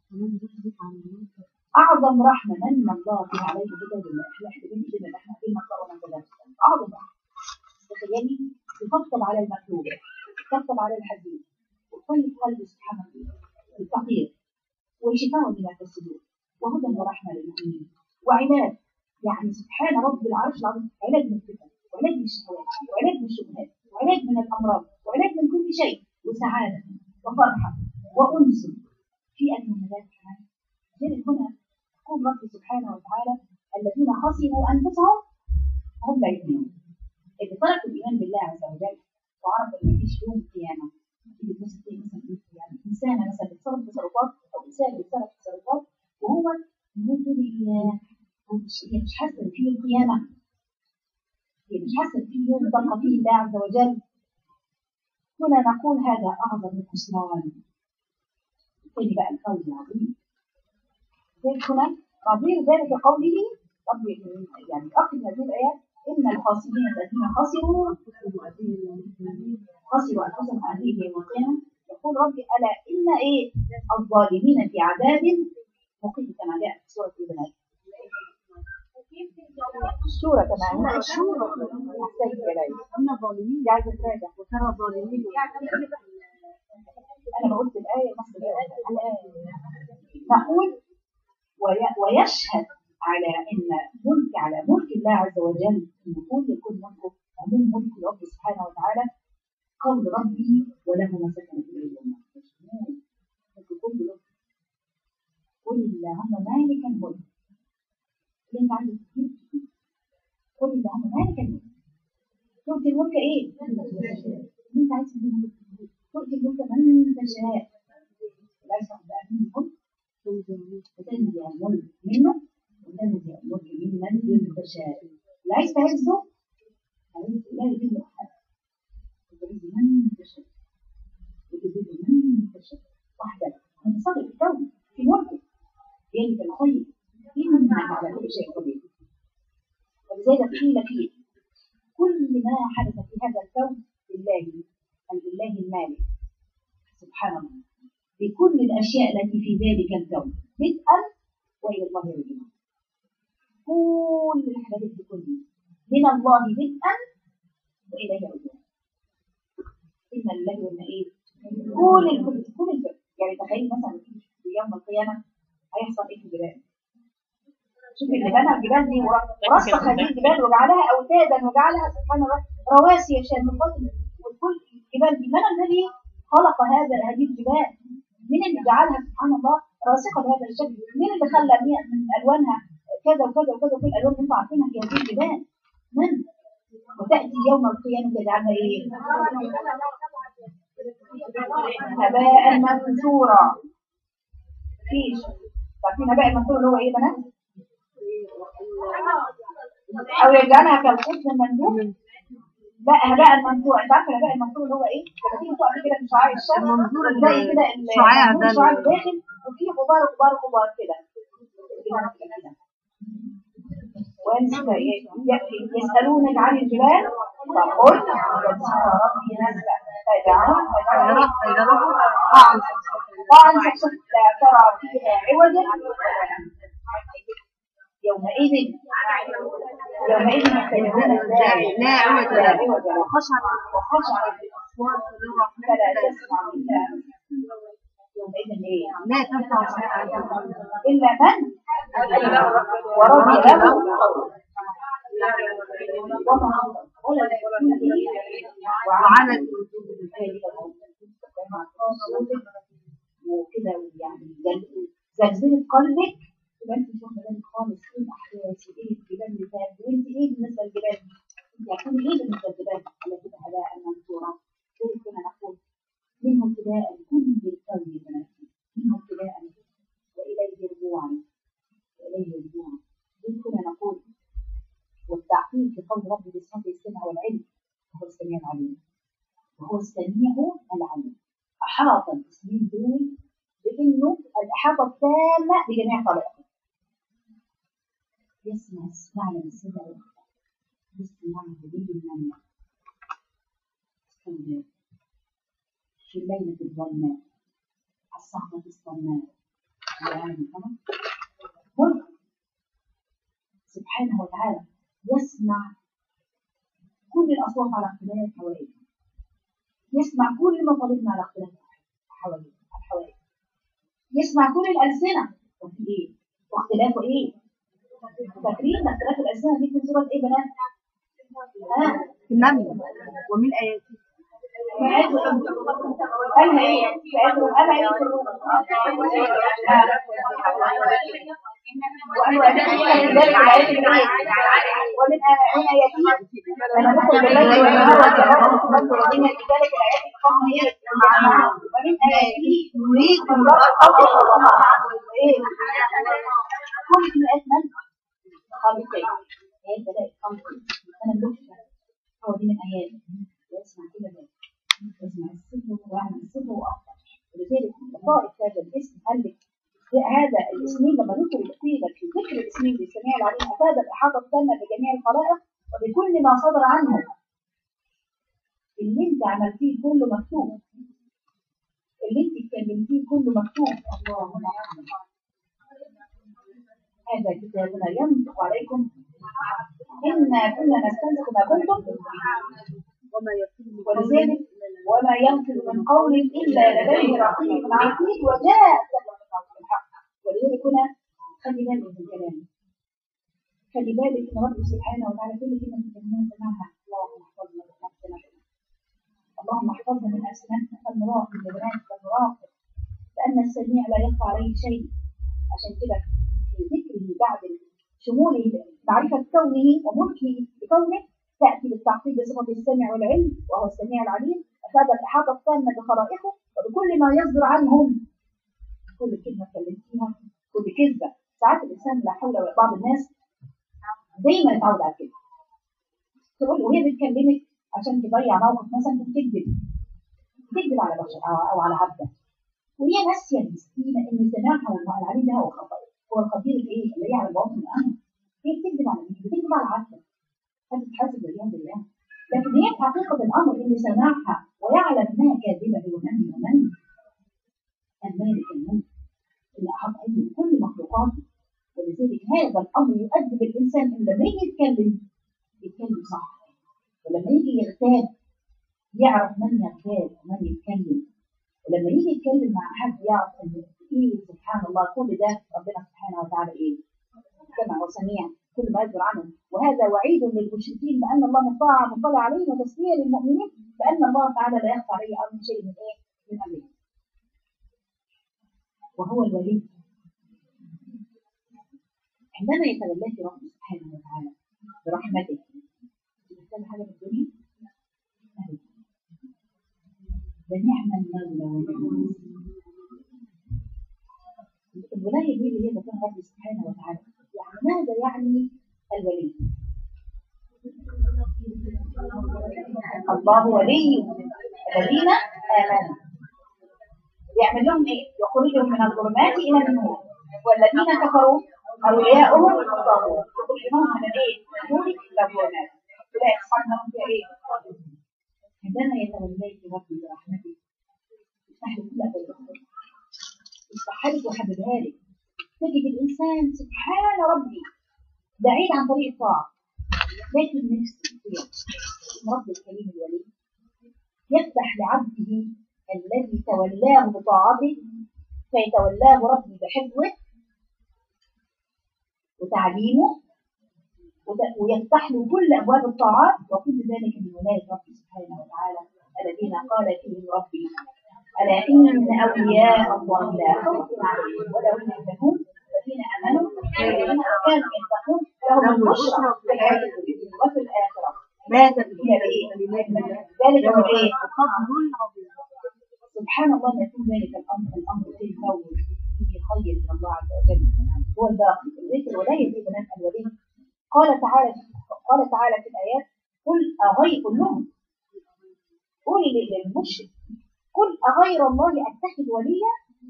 اعظم رحمه من الله بها عليه كتاب الله احنا احنا بين احنا احنا فينا نقرا من كتاب اعظم رحمه تخيلي تطبطب على المكتوب تطبطب على الحديث وطيب قلبي سبحان الله الفقير وشفاء من الصدور وهدى ورحمه للمؤمنين وعلاج يعني سبحان رب العرش العظيم علاج من الفتن وعلاج من الشهوات وعلاج من الشبهات وعلاج من الامراض وعلاج من كل شيء وسعاده وفرحه وانس في اجمل من ذلك كمان لذلك هنا يقول رب سبحانه وتعالى الذين خسروا انفسهم هم لا يؤمنون اللي تركوا الايمان بالله عز وجل وعرف ان مفيش يوم قيامه تيجي تبص تلاقي مثلا يعني انسانه مثلا بتصرف تصرفات او انسان بيتصرف تصرفات وهو يقول هي مش حاسه ان في يوم قيامه هي مش حاسه ان في يوم تلقى فيه الله عز وجل هنا نقول هذا اعظم الخسران تاني بقى القول العظيم ذلك هنا نظير ذلك قوله رب يعني اخذ هذه الايات ان الخاسرين الذين خسروا خسروا انفسهم عليه يوم القيامه يقول ربي الا ان ايه الظالمين في عذاب مقيم كما جاء في سوره البنات الشورى كما الشورى احسنت يا ليلى أما الظالمين عايزه تراجع وترى الظالمين انا بقول الايه نص الايه نقول وي- ويشهد على ان ملك على ملك الله عز وجل ان كل يكون ملكه عموم ملك الرب سبحانه وتعالى قول ربي وله ما سكن في الارض ملك كل رب قل اللهم مالك الملك اللي انت عايز تجيب قل اللهم مالك الملك تؤتي الملك ايه؟ اللي انت عايز تجيب الملك تؤتي الملك من تشاء لا يسمح بأمين الملك وتنزع الملك منه وتنزع الملك ممن تشاء اللي عايز تعزه عايز لا يذل احد وتعز من تشاء وتذل من تشاء وحدك انت صادق الكون في ملكك بيدك الخير انك على كل شيء قدير ولذلك قيل فيه كل ما حدث في هذا الكون لله لله المالك سبحان الله بكل الأشياء التي في ذلك الكون بدءا وإلى الله يرجعون كل الحاجات دي كلها من الله بدءا وإليه يرجعون إن الله وإن إيه كل الكل كل الكل يعني تخيل مثلا في يوم القيامة هيحصل إيه في الجبال شوف اللي بنى الجبال دي ورسخ هذه الجبال وجعلها أوتادا وجعلها سبحان الله رواسي شامخات وكل الجبال دي من الذي خلق هذا هذه الجبال مين اللي جعلها سبحان الله راسخه بهذا الشكل مين اللي خلى من الوانها كذا وكذا وكذا كل الالوان اللي انتم عارفينها في هذه الجبال من وتاتي يوم القيامه تجعلها ايه هباء منثورا فيش عارفين هباء المنثور اللي هو ايه بنات او يجعلها كالقوت المندوب لا هباء المنثور انت عارفه الهباء المنثور اللي هو ايه لما تيجي تقف كده في شعاع الشمس زي كده شعاع المنثور ده الشعاع اللي داخل وفيه غبار غبار غبار كده يسألونك عن الجبال فقل ينسى ربي نزلا فجعلها طبعا لا ترى فيها عوجا يومئذ يومئذ يتبعون الله لا عوج لا له. عوج له. وخشعت وخشعت الأصوات للرحمن فلا تسمع إلا يومئذ إيه؟ لا تنفع صلاة إلا من ورضي له وما ولا وعلى وكده يعني زل- زلزلة قلبك يبقى انت مش واخده بالك خالص ايه الاحداث وايه الجبال اللي فات وانت ايه بالنسبه للجبال انت هتكوني ايه بالنسبه للجبال التي هباء منثورا ذلك كنا نقول منه ابتداء كل الكون يا بناتي منه ابتداء واليه رجوعا واليه رجوعا ذلك كنا نقول والتعقيد في قول ربي بالصبر السمع والعلم وهو السميع العليم وهو السميع العليم أحاط الاسمين دول بأنه الإحاطة التامة بجميع خلائقه يسمع يعلم السر والأخفى يسمع جديد النملة السوداء في الليلة الظلماء الصخبة الصماء العالم طبعا ملك سبحانه وتعالى يسمع كل الأصوات على اختلاف حواليه يسمع كل مطالبنا على اختلاف حواليه حواليه يسمع كل الألسنة وفي إيه؟ واختلافه إيه؟ فاكرين اختلاف الألسنة دي في سورة إيه بنات؟ ها؟ في النمل ومن آياته في آية قالها إيه؟ في آية قالها إيه في الروم؟ وأنه أدخل ذلك الآيات اللي إيه؟ ومن آياته لما ندخل بالليل والنهار والسماء والأرض ورضينا بذلك الآيات القوم إيه؟ ومن آياته يريكم رب الأرض والسماء إيه؟ كل دي آيات من؟ خالقين آيات بدائل خالقين أنا بشفى هو دي من آيات واسمع كده ده اسمع السر ويعمل السر وأكثر ولذلك لطائف هذا الاسم قال لك هذا الاسمين لما ذكر قيل في ذكر الاسمين بالسميع العليم افاد الاحاطه التامه بجميع الخلائق وبكل ما صدر عنهم اللي انت عملتيه كله مكتوب اللي انت اتكلمتيه كله مكتوب اللهم اعلم هذا كتابنا ينطق عليكم إنا كنا نستنسخ ما كنتم وما يكون ولذلك وما ينطق من قول إلا لديه رقيب عتيد وجاء الحق ولذلك هنا خلي بالك من الكلام خلي بالك ان رب سبحانه وتعالى كل كلمه تكلمها سمعها اللهم احفظنا من نفسنا اللهم احفظنا من ألسنتنا فلنراقب ببنات فلنراقب لأن السميع لا يخفى عليه شيء عشان كده في ذكره بعد شموله معرفة كونه وملكه بكونه تأتي بالتعقيد بصفة السمع والعلم وهو السميع العليم أفاد الإحاطة التامة بخلائقه وبكل ما يصدر عنهم كل كلمه اتكلمتيها كل كذبه ساعات الانسان لا حول ولا بعض الناس دايما يتعود على كده تقول وهي بتكلمك عشان تضيع موقف مثلا بتكذب تكذب على بشر او, أو على عبده وهي ناسيه المسكينه ان سماعها والعليم ده هو خطا هو الخطير الايه اللي هي على الباطن الامر هي بتكذب على مين؟ بتكذب على عبده هتتحاسب والعياذ بالله لكن هي في حقيقه الامر اللي سمعها ويعلم انها كاذبه هو من ومن المالك الملك اللي احاط علمه بكل مخلوقاته ولذلك هذا الامر يؤدب الانسان ان لما يجي يتكلم يتكلم صح ولما يجي يغتاب يعرف من يغتاب ومن يتكلم ولما يجي يتكلم مع حد يعرف ان ايه سبحان الله كل ده ربنا سبحانه وتعالى ايه سمع وسميع كل ما يصدر عنه وهذا وعيد للمشركين بان الله مطلع مطلع عليهم وتسليه للمؤمنين بان الله تعالى لا يخفى عليه امر شيء من ايه؟ من امره. وهو الولي عندما يتولاك رب سبحانه وتعالى برحمته تحتاج حاجه في الدنيا؟ أبدا. ده نعم المولى ونعم الولايه دي اللي هي بتكون رب سبحانه وتعالى يعني ماذا يعني الولي؟ الله ولي الذين امنوا يعمل لهم ايه؟ يخرجهم من الظلمات الى النور والذين كفروا اولياؤهم الطاغوت يخرجهم من الايه؟ النور الى الظلمات اولئك اصحاب النار فيها ايه؟ عندما يتولاك ربي برحمته يفتح لك كل ابواب الخير يفتحها لك ويحببها لك تجد الانسان سبحان ربي بعيد عن طريق الطاعه لكن نفسه فيه رب الكريم الولي يفتح لعبده الذي تولاه بطاعته فيتولاه ربي بحفظه وتعليمه وت- ويفتح له كل ابواب الطاعات وكل ذلك من ولايه ربي سبحانه وتعالى الذين قال فيهم ربي الا ان اولياء الله لا خوف عليهم ولا هم يحزنون الذين امنوا والذين كانوا يتقون لهم البشرى في الحياه الدنيا وفي الاخره لا هي تبديل الايه؟ ذلك هو الايه؟ فضل عظيم سبحان الله ما يكون ذلك الامر الامر فيه قول فيه خير من الله عز وجل هو الباقي ذكر الولايه دي بنات الولي قال تعالى قال تعالى في الايات قل اغير كلهم قل للمشرك قل اغير الله اتخذ وليا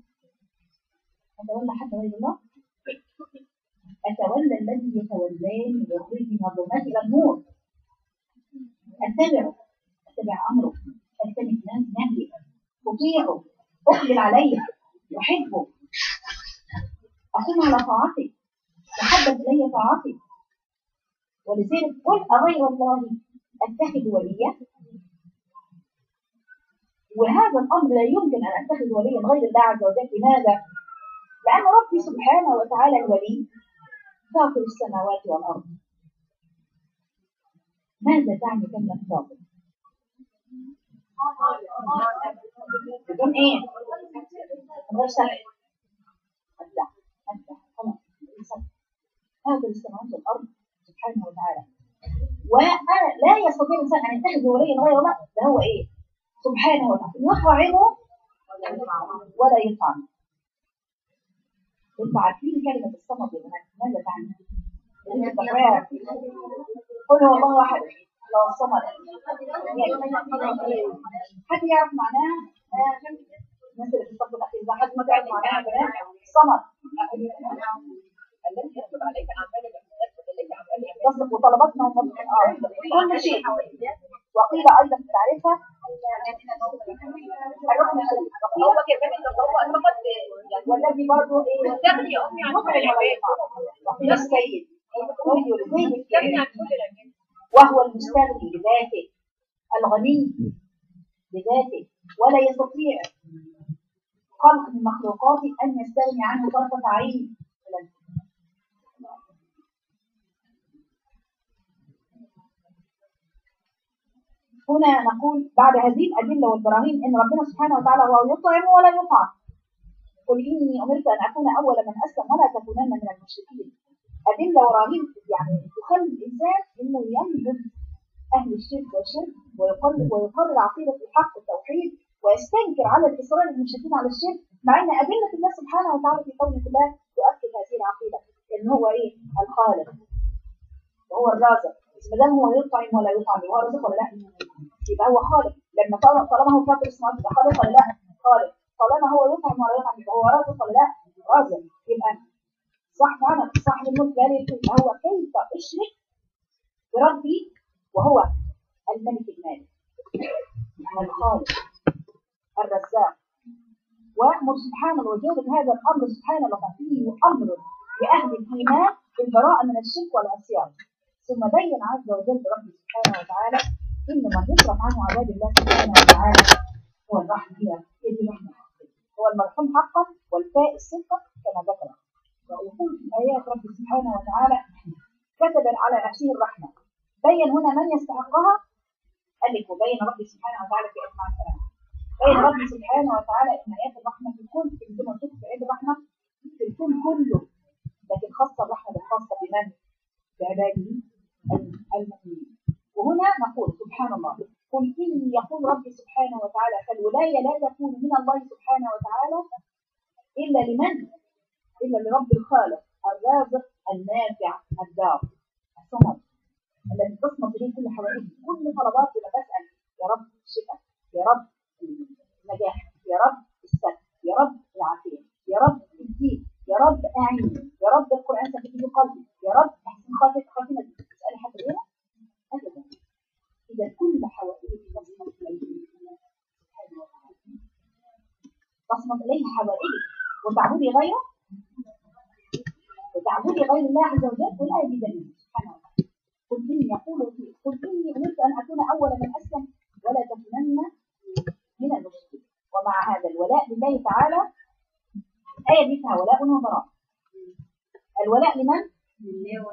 اتولى حتى غير الله اتولى الذي يتولاني ويخرجني من الظلمات الى النور اتبعه اتبع امره اجتنب نهيه اطيعه اقبل عليه احبه اقوم على طاعته تحبب الي طاعته ولذلك قل اغير الله اتخذ وليا وهذا الامر لا يمكن ان اتخذ وليا غير الله عز وجل لماذا؟ لان ربي سبحانه وتعالى الولي فاطر السماوات والارض ماذا تعني كلمه فاطر؟ بدون ايه؟ من غير سبب ابدع ابدع خلاص هذا السماوات والارض سبحانه وتعالى وانا لا يستطيع الانسان ان يتخذ وليا غير الله ده هو ايه؟ سبحانه وتعالى يطعمه ولا يطعم انتوا عارفين كلمه الصمد يا بنات ماذا تعني؟ قل هو الله احد لو الصمد حد يعرف معناها؟ الناس اللي في الصف الاخير ده حد ما تعرف معناها يا بنات؟ الصمد الذي يكتب عليك اعمال تصدق وطلباتنا ومطلق الارض كل شيء وقيل ايضا في تعريفها الركن الشديد هو كمان هو فقط والذي برضه ايه مستغني يا امي عن كل وقيل السيد وهو المستغني بذاته الغني بذاته ولا يستطيع خلق من مخلوقاته ان يستغني عنه طرفه عين هنا نقول بعد هذه الأدلة والبراهين أن ربنا سبحانه وتعالى هو يطعم ولا يطعم قل إني أمرت أن أكون أول من أسلم ولا تكونن من المشركين أدلة وبراهين يعني تخلي الإنسان إنه ينبذ أهل الشرك والشرك ويقرر ويقرر عقيدة الحق والتوحيد ويستنكر على الإصرار المشركين على الشرك مع ان ادله الله سبحانه وتعالى في قوله الله تؤكد هذه العقيده ان هو ايه الخالق وهو الرازق بس ما دام هو يطعم ولا يطعم هو رازق ولا لا يبقى هو خالق لما طالما طالما هو فاطر السماوات يبقى خالق ولا لا خالق طالما هو يطعم ولا يطعم يبقى هو رازق ولا لا رازق يبقى صح معنا صاحب الملك لا يمكن هو كيف اشرك بربي وهو الملك المالك الخالق الرزاق وأمر سبحانه وجل هذا الأمر سبحانه وتعالى أمر لأهل الإيمان بالبراءة من الشرك والعصيان ثم بين عز وجل ربي سبحانه وتعالى إن من يصرف عنه عذاب الله سبحانه وتعالى هو الرحمة هي يد الرحمة هو المرحوم حقا والفائز صدقا كما ذكر ويقول في آيات ربي سبحانه وتعالى كتب على نفسه الرحمة بين هنا من يستحقها قال لك وبين ربي سبحانه وتعالى في أسماء الكلام بين ربي سبحانه وتعالى ان ايات الرحمه في الكل في زي ما قلت في ايات الرحمه في الكون كله لكن خاصه الرحمه الخاصه بمن؟ بعباده المؤمنين وهنا نقول سبحان الله قل اني يقول ربي سبحانه وتعالى فالولايه لا تكون من الله سبحانه وتعالى الا لمن؟ الا لرب الخالق الرازق النافع الدار الصمد الذي تصمد اليه كل حوائجه كل طلبات لما بسال يا رب الشفاء يا رب النجاح يا رب السد يا رب العافية يا رب الدين يا رب أعين يا رب القرآن ثبت في قلبي يا رب أحسن خاتمة خاتمة تسألي حد غيره أبدا إذا كل حوائجك تصمت إليه سبحانه وتعالى تصمت إليه حوائجك وتعبدي غيره وتعبدي غير الله عز وجل ولا يجد سبحانه وتعالى قل إني يقول قل إني أمرت أن أكون أول من أسلم ولا تكونن من المشركين ومع هذا الولاء لله تعالى الآية دي فيها ولاء وبراء الولاء لمن؟ لله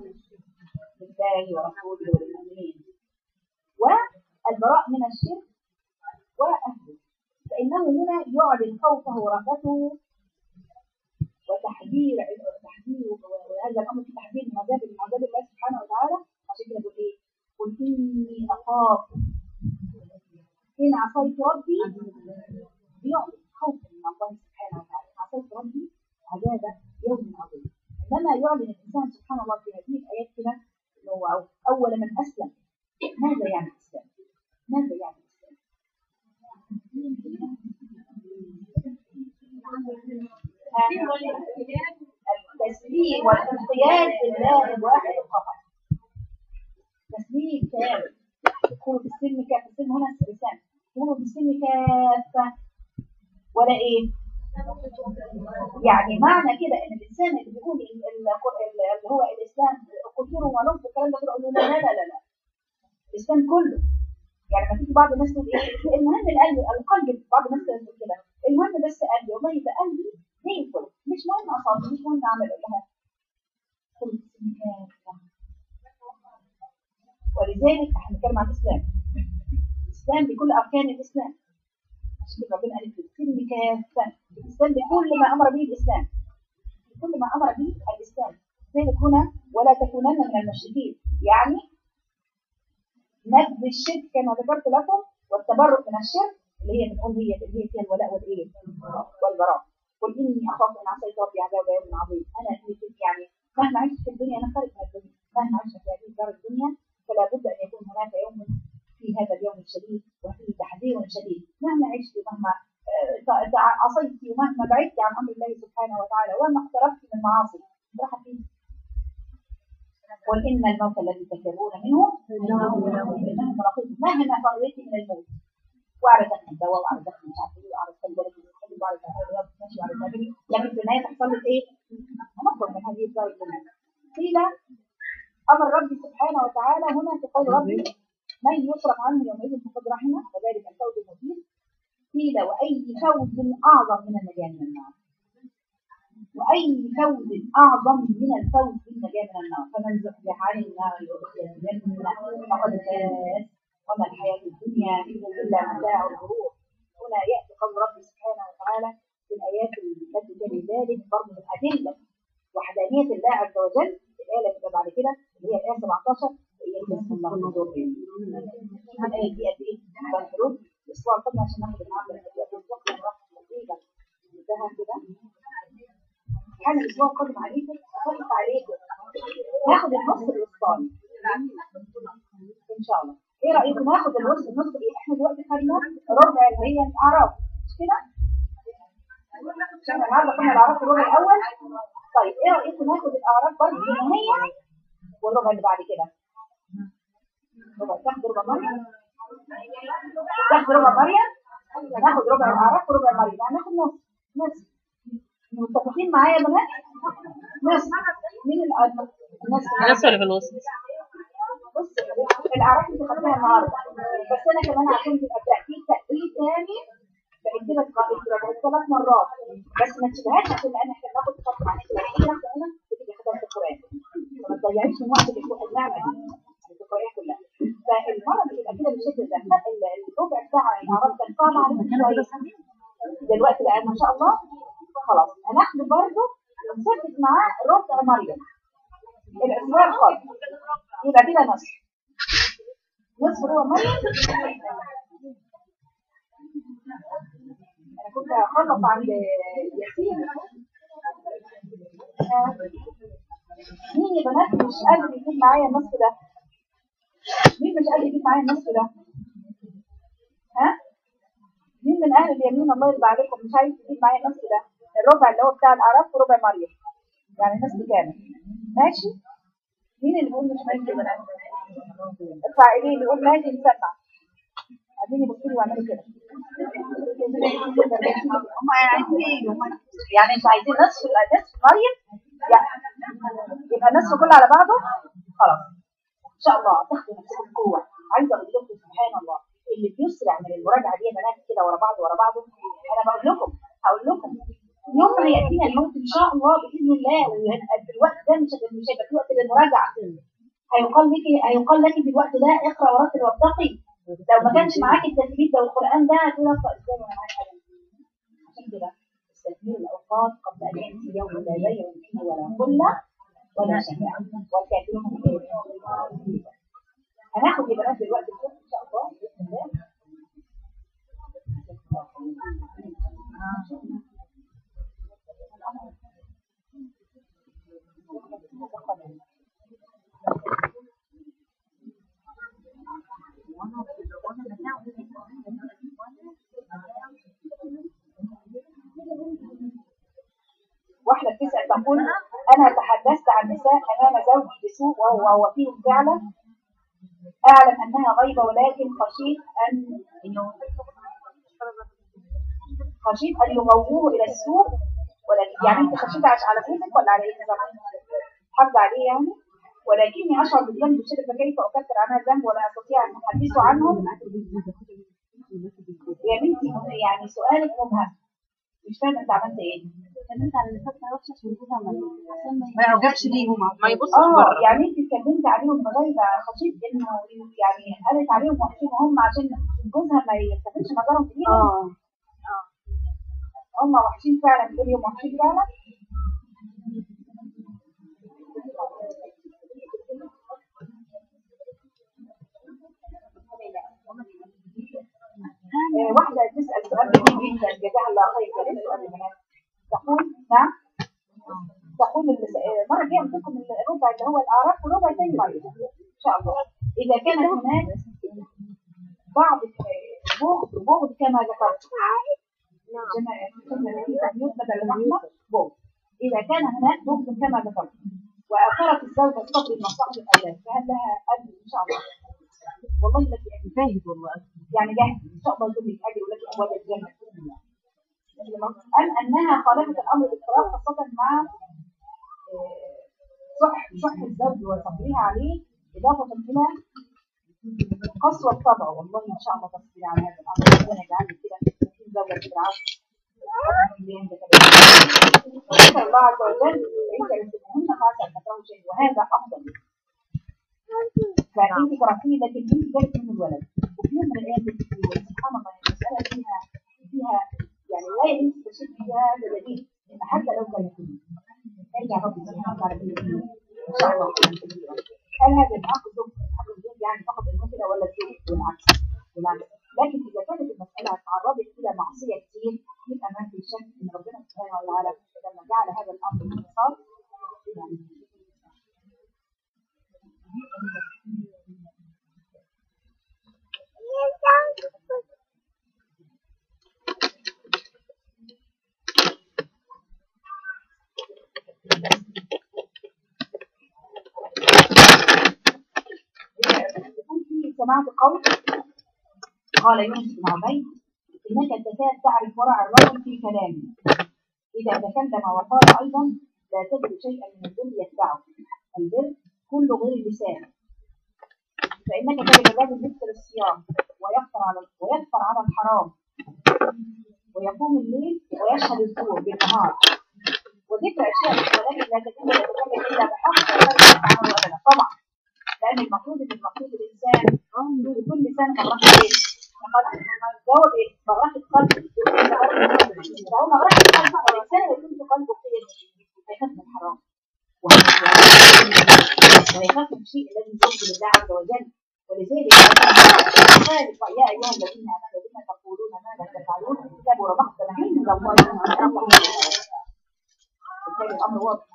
ورسوله وللمؤمنين والبراء من الشرك وأهله فإنه هنا يعلن خوفه ورهبته وتحذير تحذير وهذا الأمر في تحذير من عذاب من عذاب الله سبحانه وتعالى عشان كده بقول إيه؟ قل إني أخاف إن عصيت ربي يعلن خوفا من الله سبحانه وتعالى إن عصيت ربي عذاب يوم عظيم إنما يعلن الإنسان سبحان الله في هذه الآيات كده إنه هو أول من أسلم ماذا يعني الإسلام؟ ماذا يعني الإسلام؟ التسليم والانقياد لله الواحد القهار تسليم كامل يكون في السلم كافة السلم هنا السلسان يكون في السلم كافة ولا ايه يعني معنى كده ان الانسان اللي بيقول ال- ال- اللي هو الاسلام كفر ولب الكلام ده كله أقول له لا لا لا لا لا الاسلام كله يعني لما تيجي بعض الناس تقول ايه المهم القلب القلب بعض الناس تقول كده المهم بس قلبي والله يبقى قلبي زي الفل مش مهم اصابي مش مهم اعمل لها كل السلم كافة ولذلك احنا بنتكلم عن الاسلام الاسلام بكل اركان الاسلام عشان كده ربنا قال في السلم كافه الاسلام بكل ما امر به الاسلام بكل ما امر به الاسلام ذلك هنا ولا تكونن من المشركين يعني نبذ الشرك كما ذكرت لكم والتبرؤ من الشرك اللي هي بنقول هي اللي هي فيها الولاء والايه والبراء قل اني اخاف ان عصيت ربي عذاب يوم عظيم انا في يعني مهما عشت في الدنيا انا خارج من الدنيا مهما عشت في هذه دار الدنيا فلا بد ان يكون هناك يوم في هذا اليوم الشديد وفيه تحذير شديد مهما عشت ومهما آه، ت- ت- عصيت ومهما بعدت عن امر الله سبحانه وتعالى وما اقترفت من المعاصي راح فيه قل ان الموت الذي تفرون منه انه ملاقيكم مهما فريت من الموت واعرف ان الدواء واعرف ان مش عارف ايه واعرف ان الولد يتخلي واعرف ان الرياض ماشي واعرف ان أجري. لكن في النهايه تحصل لك ايه؟ هنخرج من هذه الدار الدنيا قيل امر ربي سبحانه وتعالى هنا في قول ربي من يصرف عنه يومئذ فقد رحمه وذلك الفوز المبين قيل واي فوز اعظم من النجاه من النار واي فوز اعظم من الفوز بالنجاه من النار فمن زحزح عن النار وادخل الجنه فقد فاز وما الحياه الدنيا الا متاع الغرور هنا ياتي قول ربي سبحانه وتعالى في الايات التي تلي ذلك برضه من ادله وحدانيه الله عز وجل الايه اللي بتبقى بعد كده اللي هي الايه 17 هي بسم الله من ضر الايه دي قد ايه؟ الحروف الاسبوع قبل عشان ناخد المعامله الوقت الرحمه لطيفه بعدها كده كان الاسبوع القادم عليكم خلف عليكم ناخد النص الوسطاني ان شاء الله ايه رايكم ناخد النص النص اللي احنا دلوقتي خدنا ربع اللي هي الاعراف مش كده عشان النهارده كنا الاعراف الربع الاول طيب ايه رايكم ناخد الاعراف برضه زي ما هي والربع اللي بعد كده ربع تاخد ربع مريم تاخد ربع مريم ناخد ربع الاعراف وربع مريم يعني ناخد نص نص متفقين معايا يا بنات نص مين ال- الناس الناس اللي في الوسط بص الاعراف اللي خدتها النهارده بس انا كمان عشان تبقى تاكيد تاكيد تاني بقيت لك قائد بقيت ثلاث مرات بس ما تشبهاش عشان لان احنا بناخد فتره عن الكلام احنا بناخد هنا بتيجي خدمه القران فما تضيعيش من وقتك في النعمه دي القران كلها فالمره اللي تبقى كده بالشكل ده ال- الربع ساعه الاعراف كان صعب عليك شويه دلوقتي بقى ما شاء الله خلاص هناخد برضه ونثبت معاه ربع مريم الاسبوع القادم يبقى كده نصف نصف ربع مريم انا كنت هخلص عند ياسين آه. مين يا بنات مش قادر يجيب معايا النصف ده مين مش قادر يجيب معايا النصف ده ها مين من اهل اليمين الله يرضى عليكم مش عايز يجيب معايا النصف ده الربع اللي هو بتاع الاعراف وربع مريم يعني نصف كامل ماشي مين اللي بيقول مش ماشي يا بنات ارفع ايديه اللي يقول ماشي نسمع عايزين يبصوا لي ويعملوا كده هم عايزين ايه هم يعني انتوا عايزين نصف نصف مريم يعني يبقى نصف كله على بعضه خلاص ان شاء الله تاخدوا نفسكم قوه عايزه اقول لكم سبحان الله اللي بيسرع من المراجعه دي يا بنات كده ورا بعض ورا بعض انا بقول لكم هقول لكم يوم ما ياتينا الموت ان شاء الله باذن الله ويبقى في الوقت ده مش هيبقى مش هيبقى في وقت للمراجعه هيقال لك هيقال لك في الوقت ده اقرا ورتل وابتقي لو ما كانش معاك التثبيت ده والقران ده هتقول اقرا ازاي وانا معايا حاجه عشان كده استثمروا الاوقات قبل ان ياتي يوم لا بيع فيه ولا خله ولا شفاعه والكافرون هم الكافرون. هناخد يا بنات دلوقتي الصبح ان شاء الله باذن الله واحدة بتسأل تقول أنا تحدثت عن نساء أمام زوجي بسوء وهو وهو فيهم فعلا أعلم أنها غيبة ولكن خشيت أن خشيت أن يغووه إلى السوء ولكن يعني أنت خشيت عش- على جوزك ولا على إيه بالظبط؟ حافظة عليه يعني ولكني أشعر بالذنب بشدة فكيف أكفر عنها الذنب ولا أستطيع أن أحدثه عنهم يا بنتي يعني سؤالك مبهم مش فاهمة أنت عملت إيه؟ ما يعجبش ليهم ما يبصش اه بره يعني انت اتكلمت عليهم بغيبه خشيت انه يعني قالت عليهم وحشين هم عشان جوزها ما يلتفتش نظرهم فيهم اه هم وحشين فعلا كل يوم وحشين فعلا آه، واحدة تسأل سؤال مهم جدا جزاها الله خير ده ليه سؤال بنات تقول نعم تقول ال- آه، مرة جاية أمسكم الربع اللي هو الأعراف وربع تاني مرة إن شاء الله إذا كان هناك بعض آه، بغض بغض كما ذكرت كما كما في تحديد بدل الرحمة بغض إذا كان هناك بغض كما ذكرت وآخرت الزوجة الصبر لمصلحة الأولاد فهل لها أجر إن شاء الله والله لك أجر فاهم والله يعني جاهز ان شاء الله يكون لك اجر ولك ابواب الجنه ام انها خالفت الامر بالفراغ خاصه مع آه، صح صح الزوج وصبرها عليه اضافه الى قسوه الطبع والله ان شاء الله تصبري على هذا الامر ربنا يجعلك كده في زوجة في العصر وإن الله عز وجل انت لم تكونن فعسى ان تكرهوا شيء وهذا افضل فانت كرهتيه لكن انت جالك من الولد وفي يوم من الايام بتقول سبحان الله المساله فيها فيها يعني لا يمس تشد فيها هذا دليل ان حتى لو كان يكون ارجع ربي سبحانه وتعالى في الدين ان شاء الله خيرا كثيرا هل هذا الحق الزوج الحق الزوج يعني فقط انه كده ولا الزوج والعكس والعكس لكن اذا كانت المساله تعرضت الى معصيه كتير يبقى ما في شك ان ربنا سمعت قول قال يونس بن عبيد إنك تكاد تعرف ورع الرجل في كلامه إذا تكلم وقال أيضا لا تجد شيئا من البر يتبعه البر كل غير اللسان فإنك تجد الرجل يكثر الصيام ويفطر على ويفطر على الحرام ويقوم الليل ويشهد الزور بالنهار وذكر أشياء ولكن لا تكون يتكلم إلا بحق ولا يتعامل أبدا طبعا لأن المفروض إن المفروض الإنسان يكون لسان مرات إيه؟ جواب إيه؟ مرات القلب فهو مرات القلب الإنسان يكون في قلبه خير هيخاف من الحرام وهيخاف من الشيء الذي يرضي لله عز وجل ولذلك قال يا أيها الذين آمنوا بما تقولون ما لا تفعلون كبر مقتا عند الله أن الله بالتالي الأمر واضح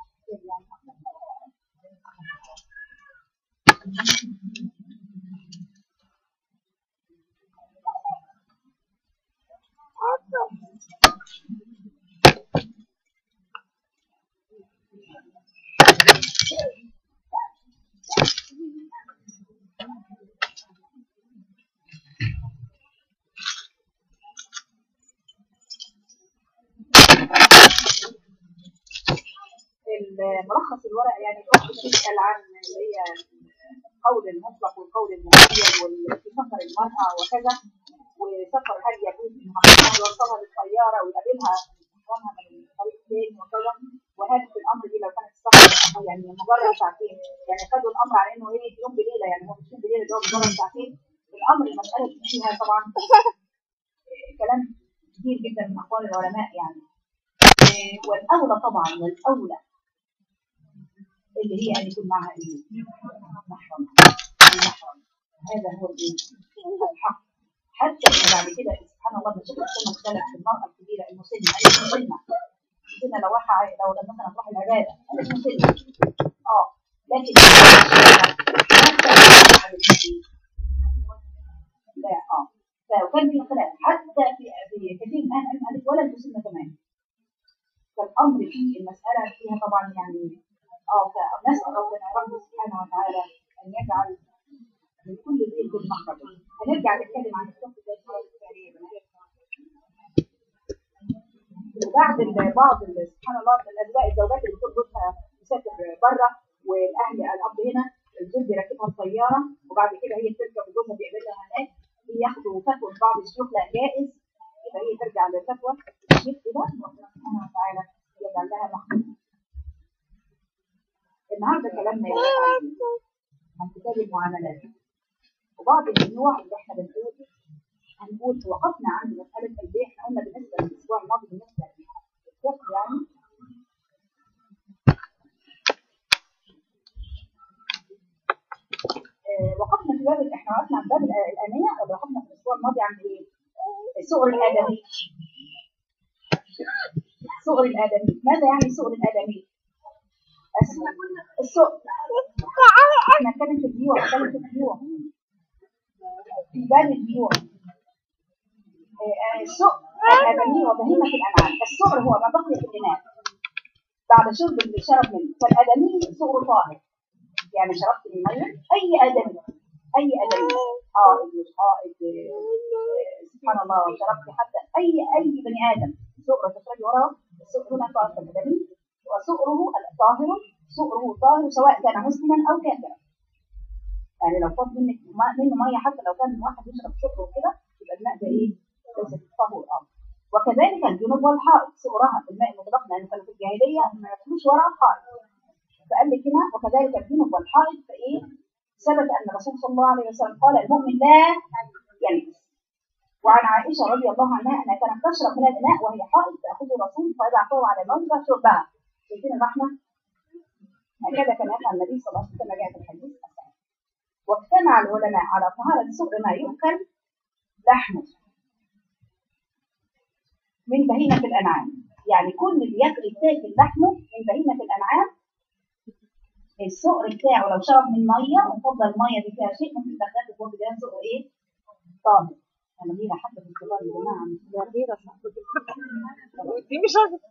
ملخص الورق يعني كنت بتسأل عن اللي هي القول المطلق والقول المقيد وفي سفر المرأة وكذا وسفر هل يجوز ان محمد يوصلها بالطيارة ويقابلها محرمها من الطريق الثاني وكذا وهل في الامر دي لو كانت السفر يعني مجرد ساعتين يعني خدوا الامر على انه ايه يوم بليله يعني هو مش يوم بليله ده هو مجرد ساعتين الامر المساله فيها طبعا كلام كتير جدا من اقوال العلماء يعني والاولى طبعا والاولى اللي هي ان يكون معها ايه محرم المحرم هذا هو الايه الحق حتى ان بعد كده سبحان الله بنشوف السنه اختلف في المراه الكبيره المسنه اي مسنه مسنه لو راح لو مثلا تروح العباده مسنه اه لكن لا اه فكان في خلاف حتى في في كثير من اهل الحديث ولا المسنه كمان فالامر في المساله فيها طبعا يعني اه فنسال ربنا رب سبحانه وتعالى ان يجعل من كل ذي كل مخرج هنرجع نتكلم عن الصف وبعد بعض سبحان الله من الازواج الزوجات اللي بتكون جوزها مسافر بره والاهل الاب هنا الزوج بيركبها الطياره وبعد كده هي بتركب وجوزها بيقابلها هناك بياخدوا فتوى بعض الشيوخ لا جائز يبقى هي ترجع للفتوى الشيخ كده ربنا سبحانه وتعالى يجعل لها مخرج النهارده كلامنا يبقى عن كتاب المعاملات وبعض النوع اللي احنا بنقول هنقول وقفنا عند مسألة البيع احنا قلنا بالنسبة للأسبوع الماضي بالنسبة للفقه يعني آه وقفنا في باب احنا وقفنا عن باب الآنية ولا وقفنا في الأسبوع الماضي عن ايه؟ سؤر الآدمي سؤر الآدمي ماذا يعني سؤر الآدمي؟ السوق احنا نتكلم في البيوع نتكلم في البيوع في باب البيوع السوق الآدمي وبهيمة الأنعام السؤر هو ما بقي في الإناء بعد شرب الشرب منه فالآدمي سؤر طاهر يعني شربت من المية أي آدمي أي آدمي حائض مش حائض سبحان الله شربت حتى أي أي بني آدم سؤر تشربي وراه السؤر هنا طاهر الآدمي وسؤره الطاهر سؤره طاهر سواء كان مسلما او كافرا يعني لو فاض منك منه ميه حتى لو كان واحد يشرب سؤره كده يبقى الماء ده ايه؟ ليس طهور اه وكذلك الجنوب والحائط سؤرها الماء المطلق لان كانوا في الجاهليه ما ياكلوش ورا الحائط فقال لك هنا وكذلك الجنوب والحائط فايه؟ ثبت ان الرسول صلى الله عليه وسلم قال المؤمن لا يلبس وعن عائشه رضي الله عنها انها كانت تشرب من الاناء وهي حائض تاخذ الرسول فيضعه على المنبر شربها شايفين الرحمة هكذا كان يفعل النبي صلى الله عليه وسلم جاء في الحديث الصحيح واجتمع العلماء على طهارة سؤر ما يؤكل لحمه من بهيمة الأنعام يعني كل اللي ياكل يتاكل لحمه من بهيمة الأنعام السؤر بتاعه لو شرب من مية وفضل المية دي فيها شيء ممكن تاخده فوق ده سؤر ايه؟ طاهر انا غيرة حتى في الصلاة يا جماعة مش غيرة دي مش عارفة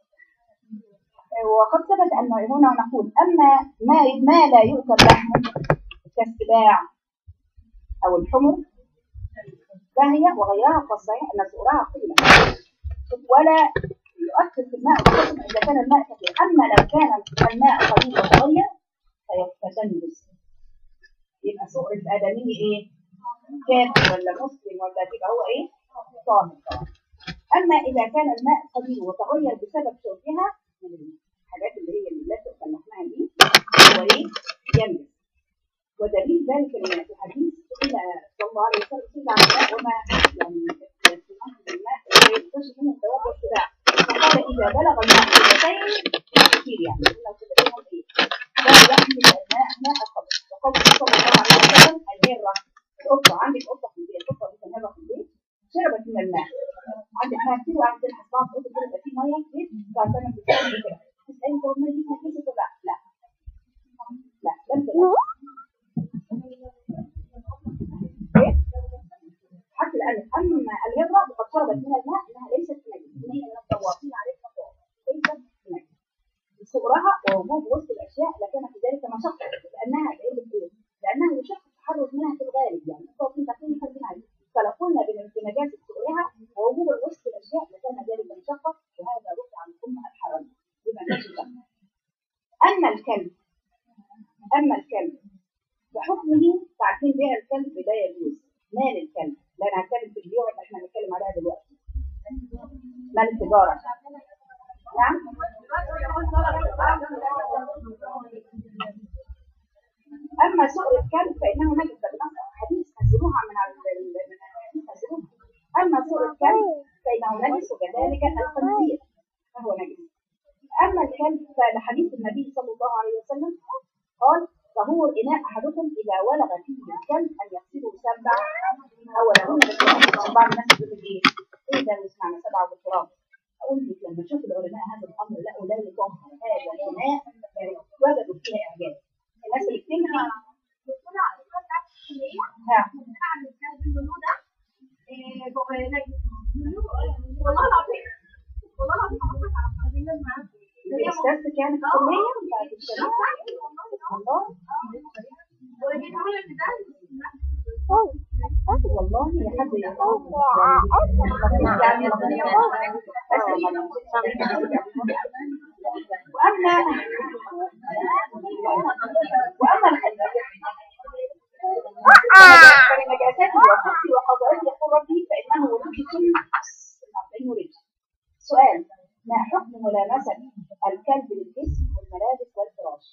وقد ثبت أن هنا نقول أما ما ما لا يؤكل لحمه كالسباع أو الحمر فهي وغيرها فالصحيح أن سؤرها قيمة ولا يؤثر في الماء خصوصا إذا كان الماء كثير أما لو كان الماء قليل وصغير فيتنجس يبقى سؤر الآدمي إيه؟ كافر ولا مسلم ولا كده هو إيه؟ طاهر طبعا أما إذا كان الماء قليل وتغير بسبب شربها من الحاجات اللي هي اللي لا تسمحناها دي هو إيه؟ ينجس ودليل ذلك ان في الحديث قيل صلى الله عليه وسلم قيل عن الماء وما يعني يصنعه بالماء ويكتشف منه الدواب والسباع فقال اذا بلغ الماء قلتين كثير يعني لو كلتين ايه لا يحمل الماء ماء الخبز وقال صلى الله عليه وسلم الهره القطه عندك قطه في البيت قطه بتنهبها في البيت شربت من الماء عندك ماء كتير وعندك تلحس بعض قطه كده يبقى فيه ميه كتير تعتمد بتعمل كده تسالني طب الميه دي نجست ولا لا لا لا لم تنجس حتى الآن أما الهرة فقد شربت من الماء إنها ليست نجس إن هي من الطوافين عليه الصلاة ليست نجس صغرها ووجود وسط الأشياء لكان في ذلك مشقة لأنها لأنها يشق التحرز منها في الغالب يعني الطوافين تكون خارجين عليه فلو قلنا بنجاسة صغرها ووجود وسط الأشياء لكان ذلك مشقة وهذا رفع عن الأمة الحرام بما نجد أما الكلب أما الكلب بحكمه تعرفين بيع الكلب لا يجوز مال الكلب لا انا هتكلم في البيوع اللي احنا هنتكلم عليها دلوقتي مال التجاره نعم اما سوء الكلب فانه نجس بنص الحديث نزلوها من ال- من الحديث نزلوها اما سوء الكلب فانه نجس وكذلك الخنزير فهو نجس اما الكلب فلحديث النبي صلى الله عليه وسلم قال طهور إناء أحدكم إذا ولغ فيه الكلب أن يغسله سبع أو لهن بالتراب بعض الناس بتقول إيه؟ إيه ده مش معنى سبعة بالتراب؟ أقول لك لما شوف العلماء هذا الأمر لقوا لا يطهر هذا الإناء يعني وجدوا فيها إعجاز الناس اللي بتنهى ها والله العظيم والله العظيم الأستاذ كانت في الكلية ولا في الشركة؟ والله والله يا حد يقول يعني وأما وأما فلنجاسات وخبث وقضائه يقول ربي فإنه رجس فإنه رجس سؤال ما حكم ملامسة الكلب للجسم والملابس والفراش؟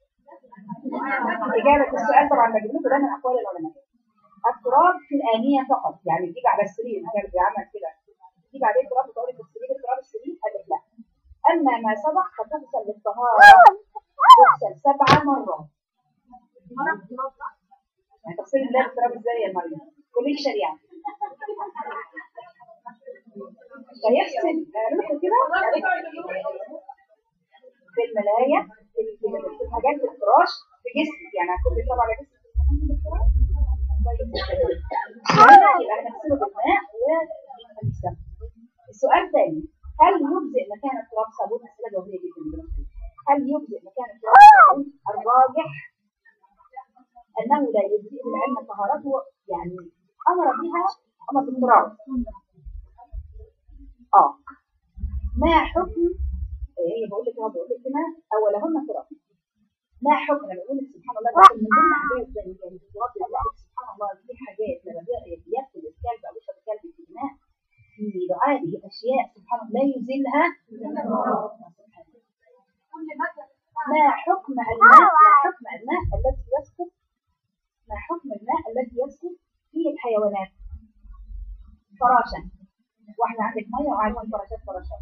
إجابة السؤال طبعا بجيب لكم ده من أقوال العلماء. التراب في الآنية فقط يعني تجيب على السرير الكلب عمل كده تجيب عليه تراب وتقعد في السرير التراب السرير قال لك لا. أما ما سبق فتغسل للطهارة تغسل سبع مرات. يعني تغسل الله التراب ازاي يا مريم؟ كلية شريعة. فيغسل ريحه كده في الملاية في في الحاجات في الفراش في جسمك يعني هتكون بيطلع على جسمك بالفراش يبقى هنغسله بالماء ونغسله السؤال الثاني هل يجزئ مكان التراب صابون اسئله جوهريه جدا دلوقتي. هل يجزئ مكان التراب صابون الراجح انه لا يجزئ لان طهارته يعني امر بها امر بالتراب اه ما حكم هي بقول لك اهو بقول لك هنا اولهن تراب ما حكم لما بقول لك سبحان الله ده من ضمن حاجات زي يعني التراب اللي قال لك سبحان الله في حاجات لما بياكل الكلب او يشرب الكلب في الماء في دعائه اشياء سبحان الله لا يزيلها ما حكم الماء ما حكم الماء الذي يسقط ما حكم الماء الذي يسقط في الحيوانات فراشا واحدة عندك مية وعايزين فراشات فراشات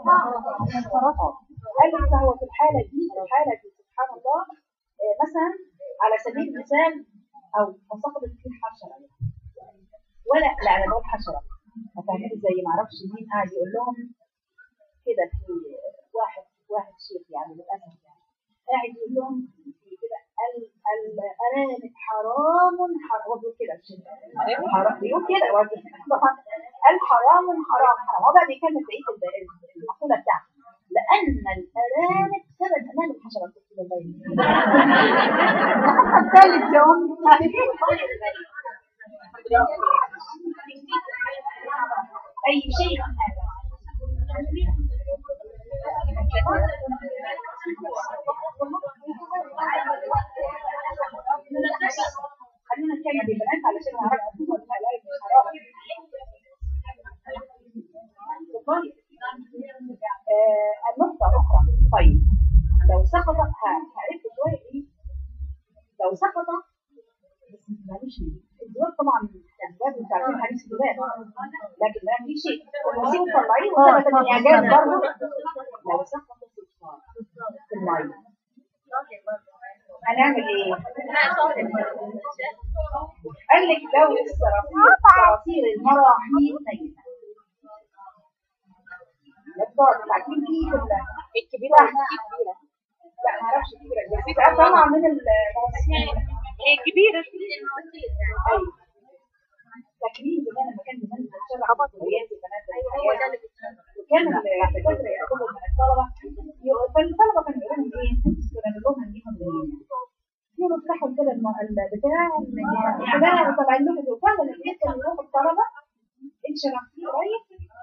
قال لك فهو في الحالة دي في الحالة دي سبحان الله آه، مثلا على سبيل المثال أو فسقطت فيه حشرة ولا لا أنا بقول حشرة هفهمك ازاي ما اعرفش مين قاعد يقول لهم كده في واحد واحد شيخ يعني للأسف يعني قاعد يقول لهم في كده ال- الأرانب حرام حرام هو بيقول كده الشيخ حرام بيقول كده هو طبعا الحرام حرام حرام هو بقى بيكمل بقيه الب- المقوله بتاعته لان الارانب سبب امان الحشرات في البيت الثالث يوم أي شيء من هذا خلينا نتكلم يا بنات علشان نعرف هو الحلال مش حرام اتفضلي. آه، النقطة أخرى طيب لو سقط ها- هعرف شوية إيه لو سقط بس معلش الزواج طبعا الأسباب انت عارفين حديث الزواج لكن ما في شيء الوسيط طلعيه وثبت من إعجاز برضه لو سقط الصفار في المية هنعمل إيه؟ قال لك لو الصراصير صراصير المراحيض نيمة الدار بتاعتين فيه في ال- الكبيرة لا ما اعرفش كبيرة بس بيبقى طالعة من المواسير هي كبيرة ايوه تكريم زمان لما كان زمان بتشرح بطاريات البنات الحياة وكان الدكاترة ياخدوا من الطلبة يق- فالطلبة كانوا يقولوا لهم ايه؟ كنا نقول لهم نجيبهم منين؟ يقولوا افتحوا كده الم- البتاع فلان وطلعين لكم وفعلا البيت كانوا يروحوا الطلبة انت شرحتيه قريب؟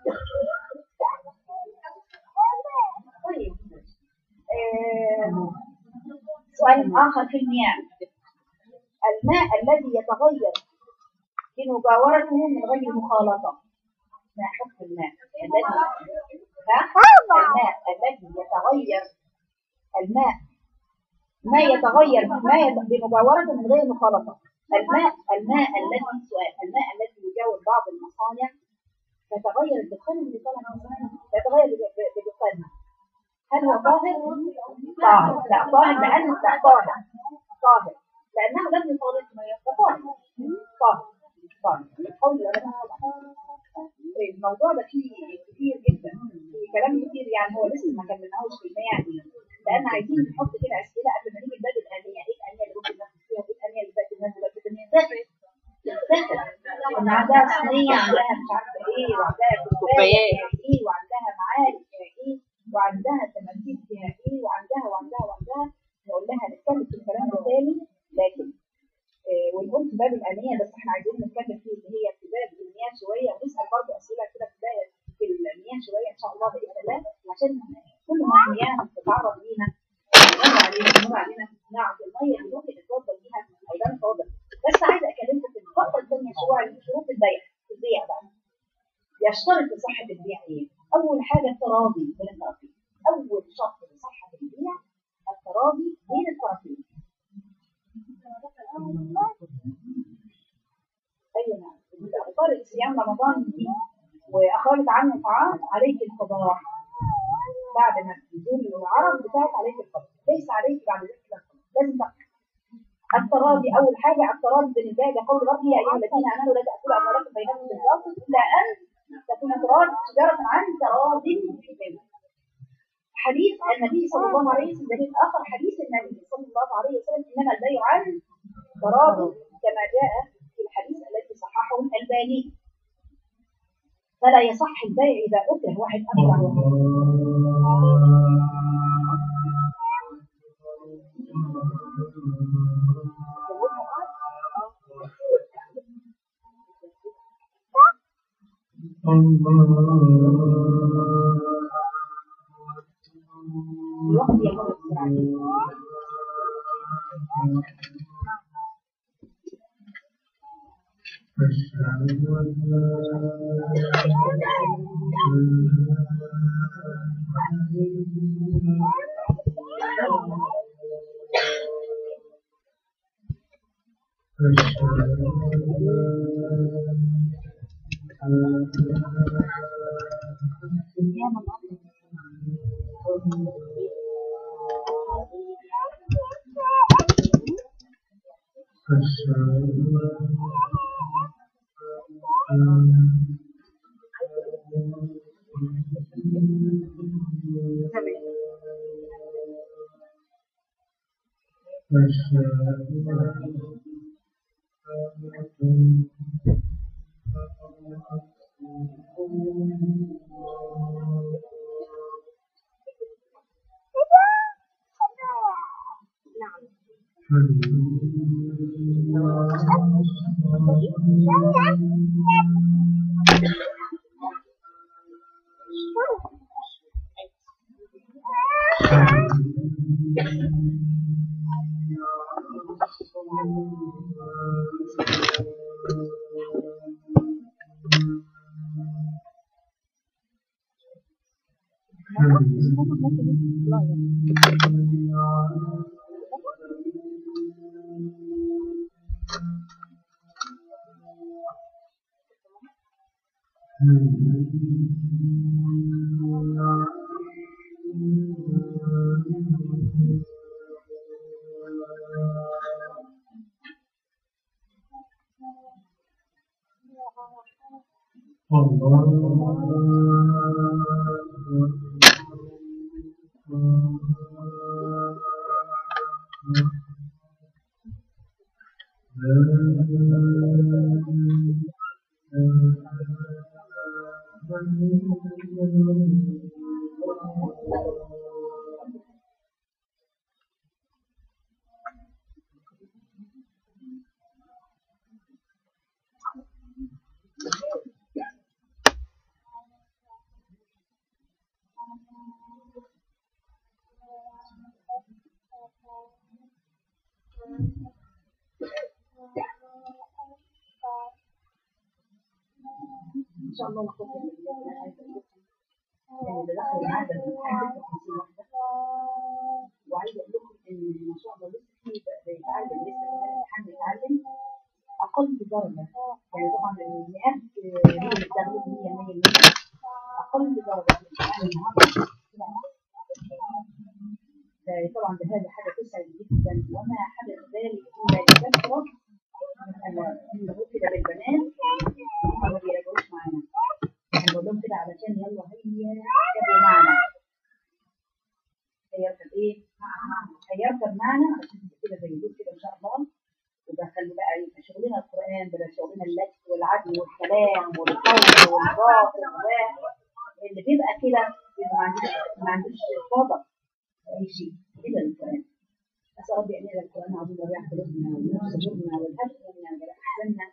طيب آه، سؤال آخر في المياه الماء الذي يتغير بمجاورته من غير مخالطة ما حكم الماء الذي ها؟ الماء الذي يتغير الماء ما يتغير ما يت- بمجاورته من غير مخالطة الماء الماء الذي سؤال الماء الذي يجاور بعض المصانع يتغير الدخان اللي طالع من المصانع يتغير ب- ب- بدخانها هل هو طاهر؟ طاهر لا طاهر لأنه لا طاهر طاهر لأنه لم يخالط ما يبقى طاهر طاهر طاهر قول العلماء طبعا طيب الموضوع ده فيه كتير جدا فيه كلام كتير يعني هو لسه ما كملناهوش في المياه دي لأن عايزين نحط كده أسئلة قبل ما نيجي نبدأ الآنية إيه الآنية اللي ممكن ناخد فيها وإيه الآنية اللي بقت الناس دلوقتي بتذاكر تذاكر إن عندها صينية عندها مش عارفة إيه وعندها كوبايات فيها إيه وعندها معالق فيها إيه وعندها تماثيل فيها إيه وعندها وعندها وعندها نقول لها نتكلم في الكلام ده تاني لكن آه، ونقول في باب الآنية بس احنا عايزين نتكلم فيه اللي هي في باب المياه شوية ونسأل برضه أسئلة كده في بداية في المياه شوية إن شاء الله بإذن الله عشان كل ما المياه بتتعرض لينا مر علينا مر علينا نعرف المية اللي ممكن نتفضل بيها أو لا نتفضل بس عايزة أكلمكم في النقطة الثانية شروع شروط البيع البيع بقى يشترط لصحة البيع إيه؟ أول حاجة التراضي بين الطرفين أول شرط لصحة البيع التراضي بين الطرفين ايوه نعم اذا اختارت صيام رمضان دي واخرت عنه طعام عليك القضاء بعد ما تزول العرض بتاعك عليك القضاء ليس عليك بعد ذلك القضاء لازم تقضي التراضي اول حاجه التراضي بين الباب قول ربي يا ايها الذين امنوا لا تاكلوا اموالكم بينكم بالباطل الا ان تكون تراض تجاره عن تراض منكم حديث النبي صلى الله عليه وسلم دليل اخر حديث النبي صلى الله عليه وسلم انما البيع عن تراض كما جاء في الحديث الذي صححه الألباني فلا يصح البيع إذا أكره واحد أكره الوقت يمر بسرعة ان شاء الله ناخد يعني بدخل العدد من 56 واحدة وعايزة أقول لكم إن ما شاء الله لسه في بيتعلم لسه كمان الامتحان بيتعلم أقل درجة يعني طبعا المئات هي اللي بتاخد 100 100 100 أقل درجة في الامتحان النهارده طبعا بهذا حاجة تسعد جدا وما حدث ذلك إلا لكثرة أنه كده بالبنات هم ما بيراجعوش معانا احنا بقول لهم كده علشان يلا هيا اركبوا معنا هيركب ايه؟ هيركب معنا عشان كده زي دول كده ان شاء الله ودخلوا بقى يبقى شغلنا القران بدل شغلنا اللك والعدل والكلام والقول والباطل اللي بيبقى كده بيبقى ما عندوش ما عندوش فاضل اي شيء كده القران أسأل ربي أن يجعل القرآن عظيم ربيع قلوبنا ونور صدورنا والهدف من احزاننا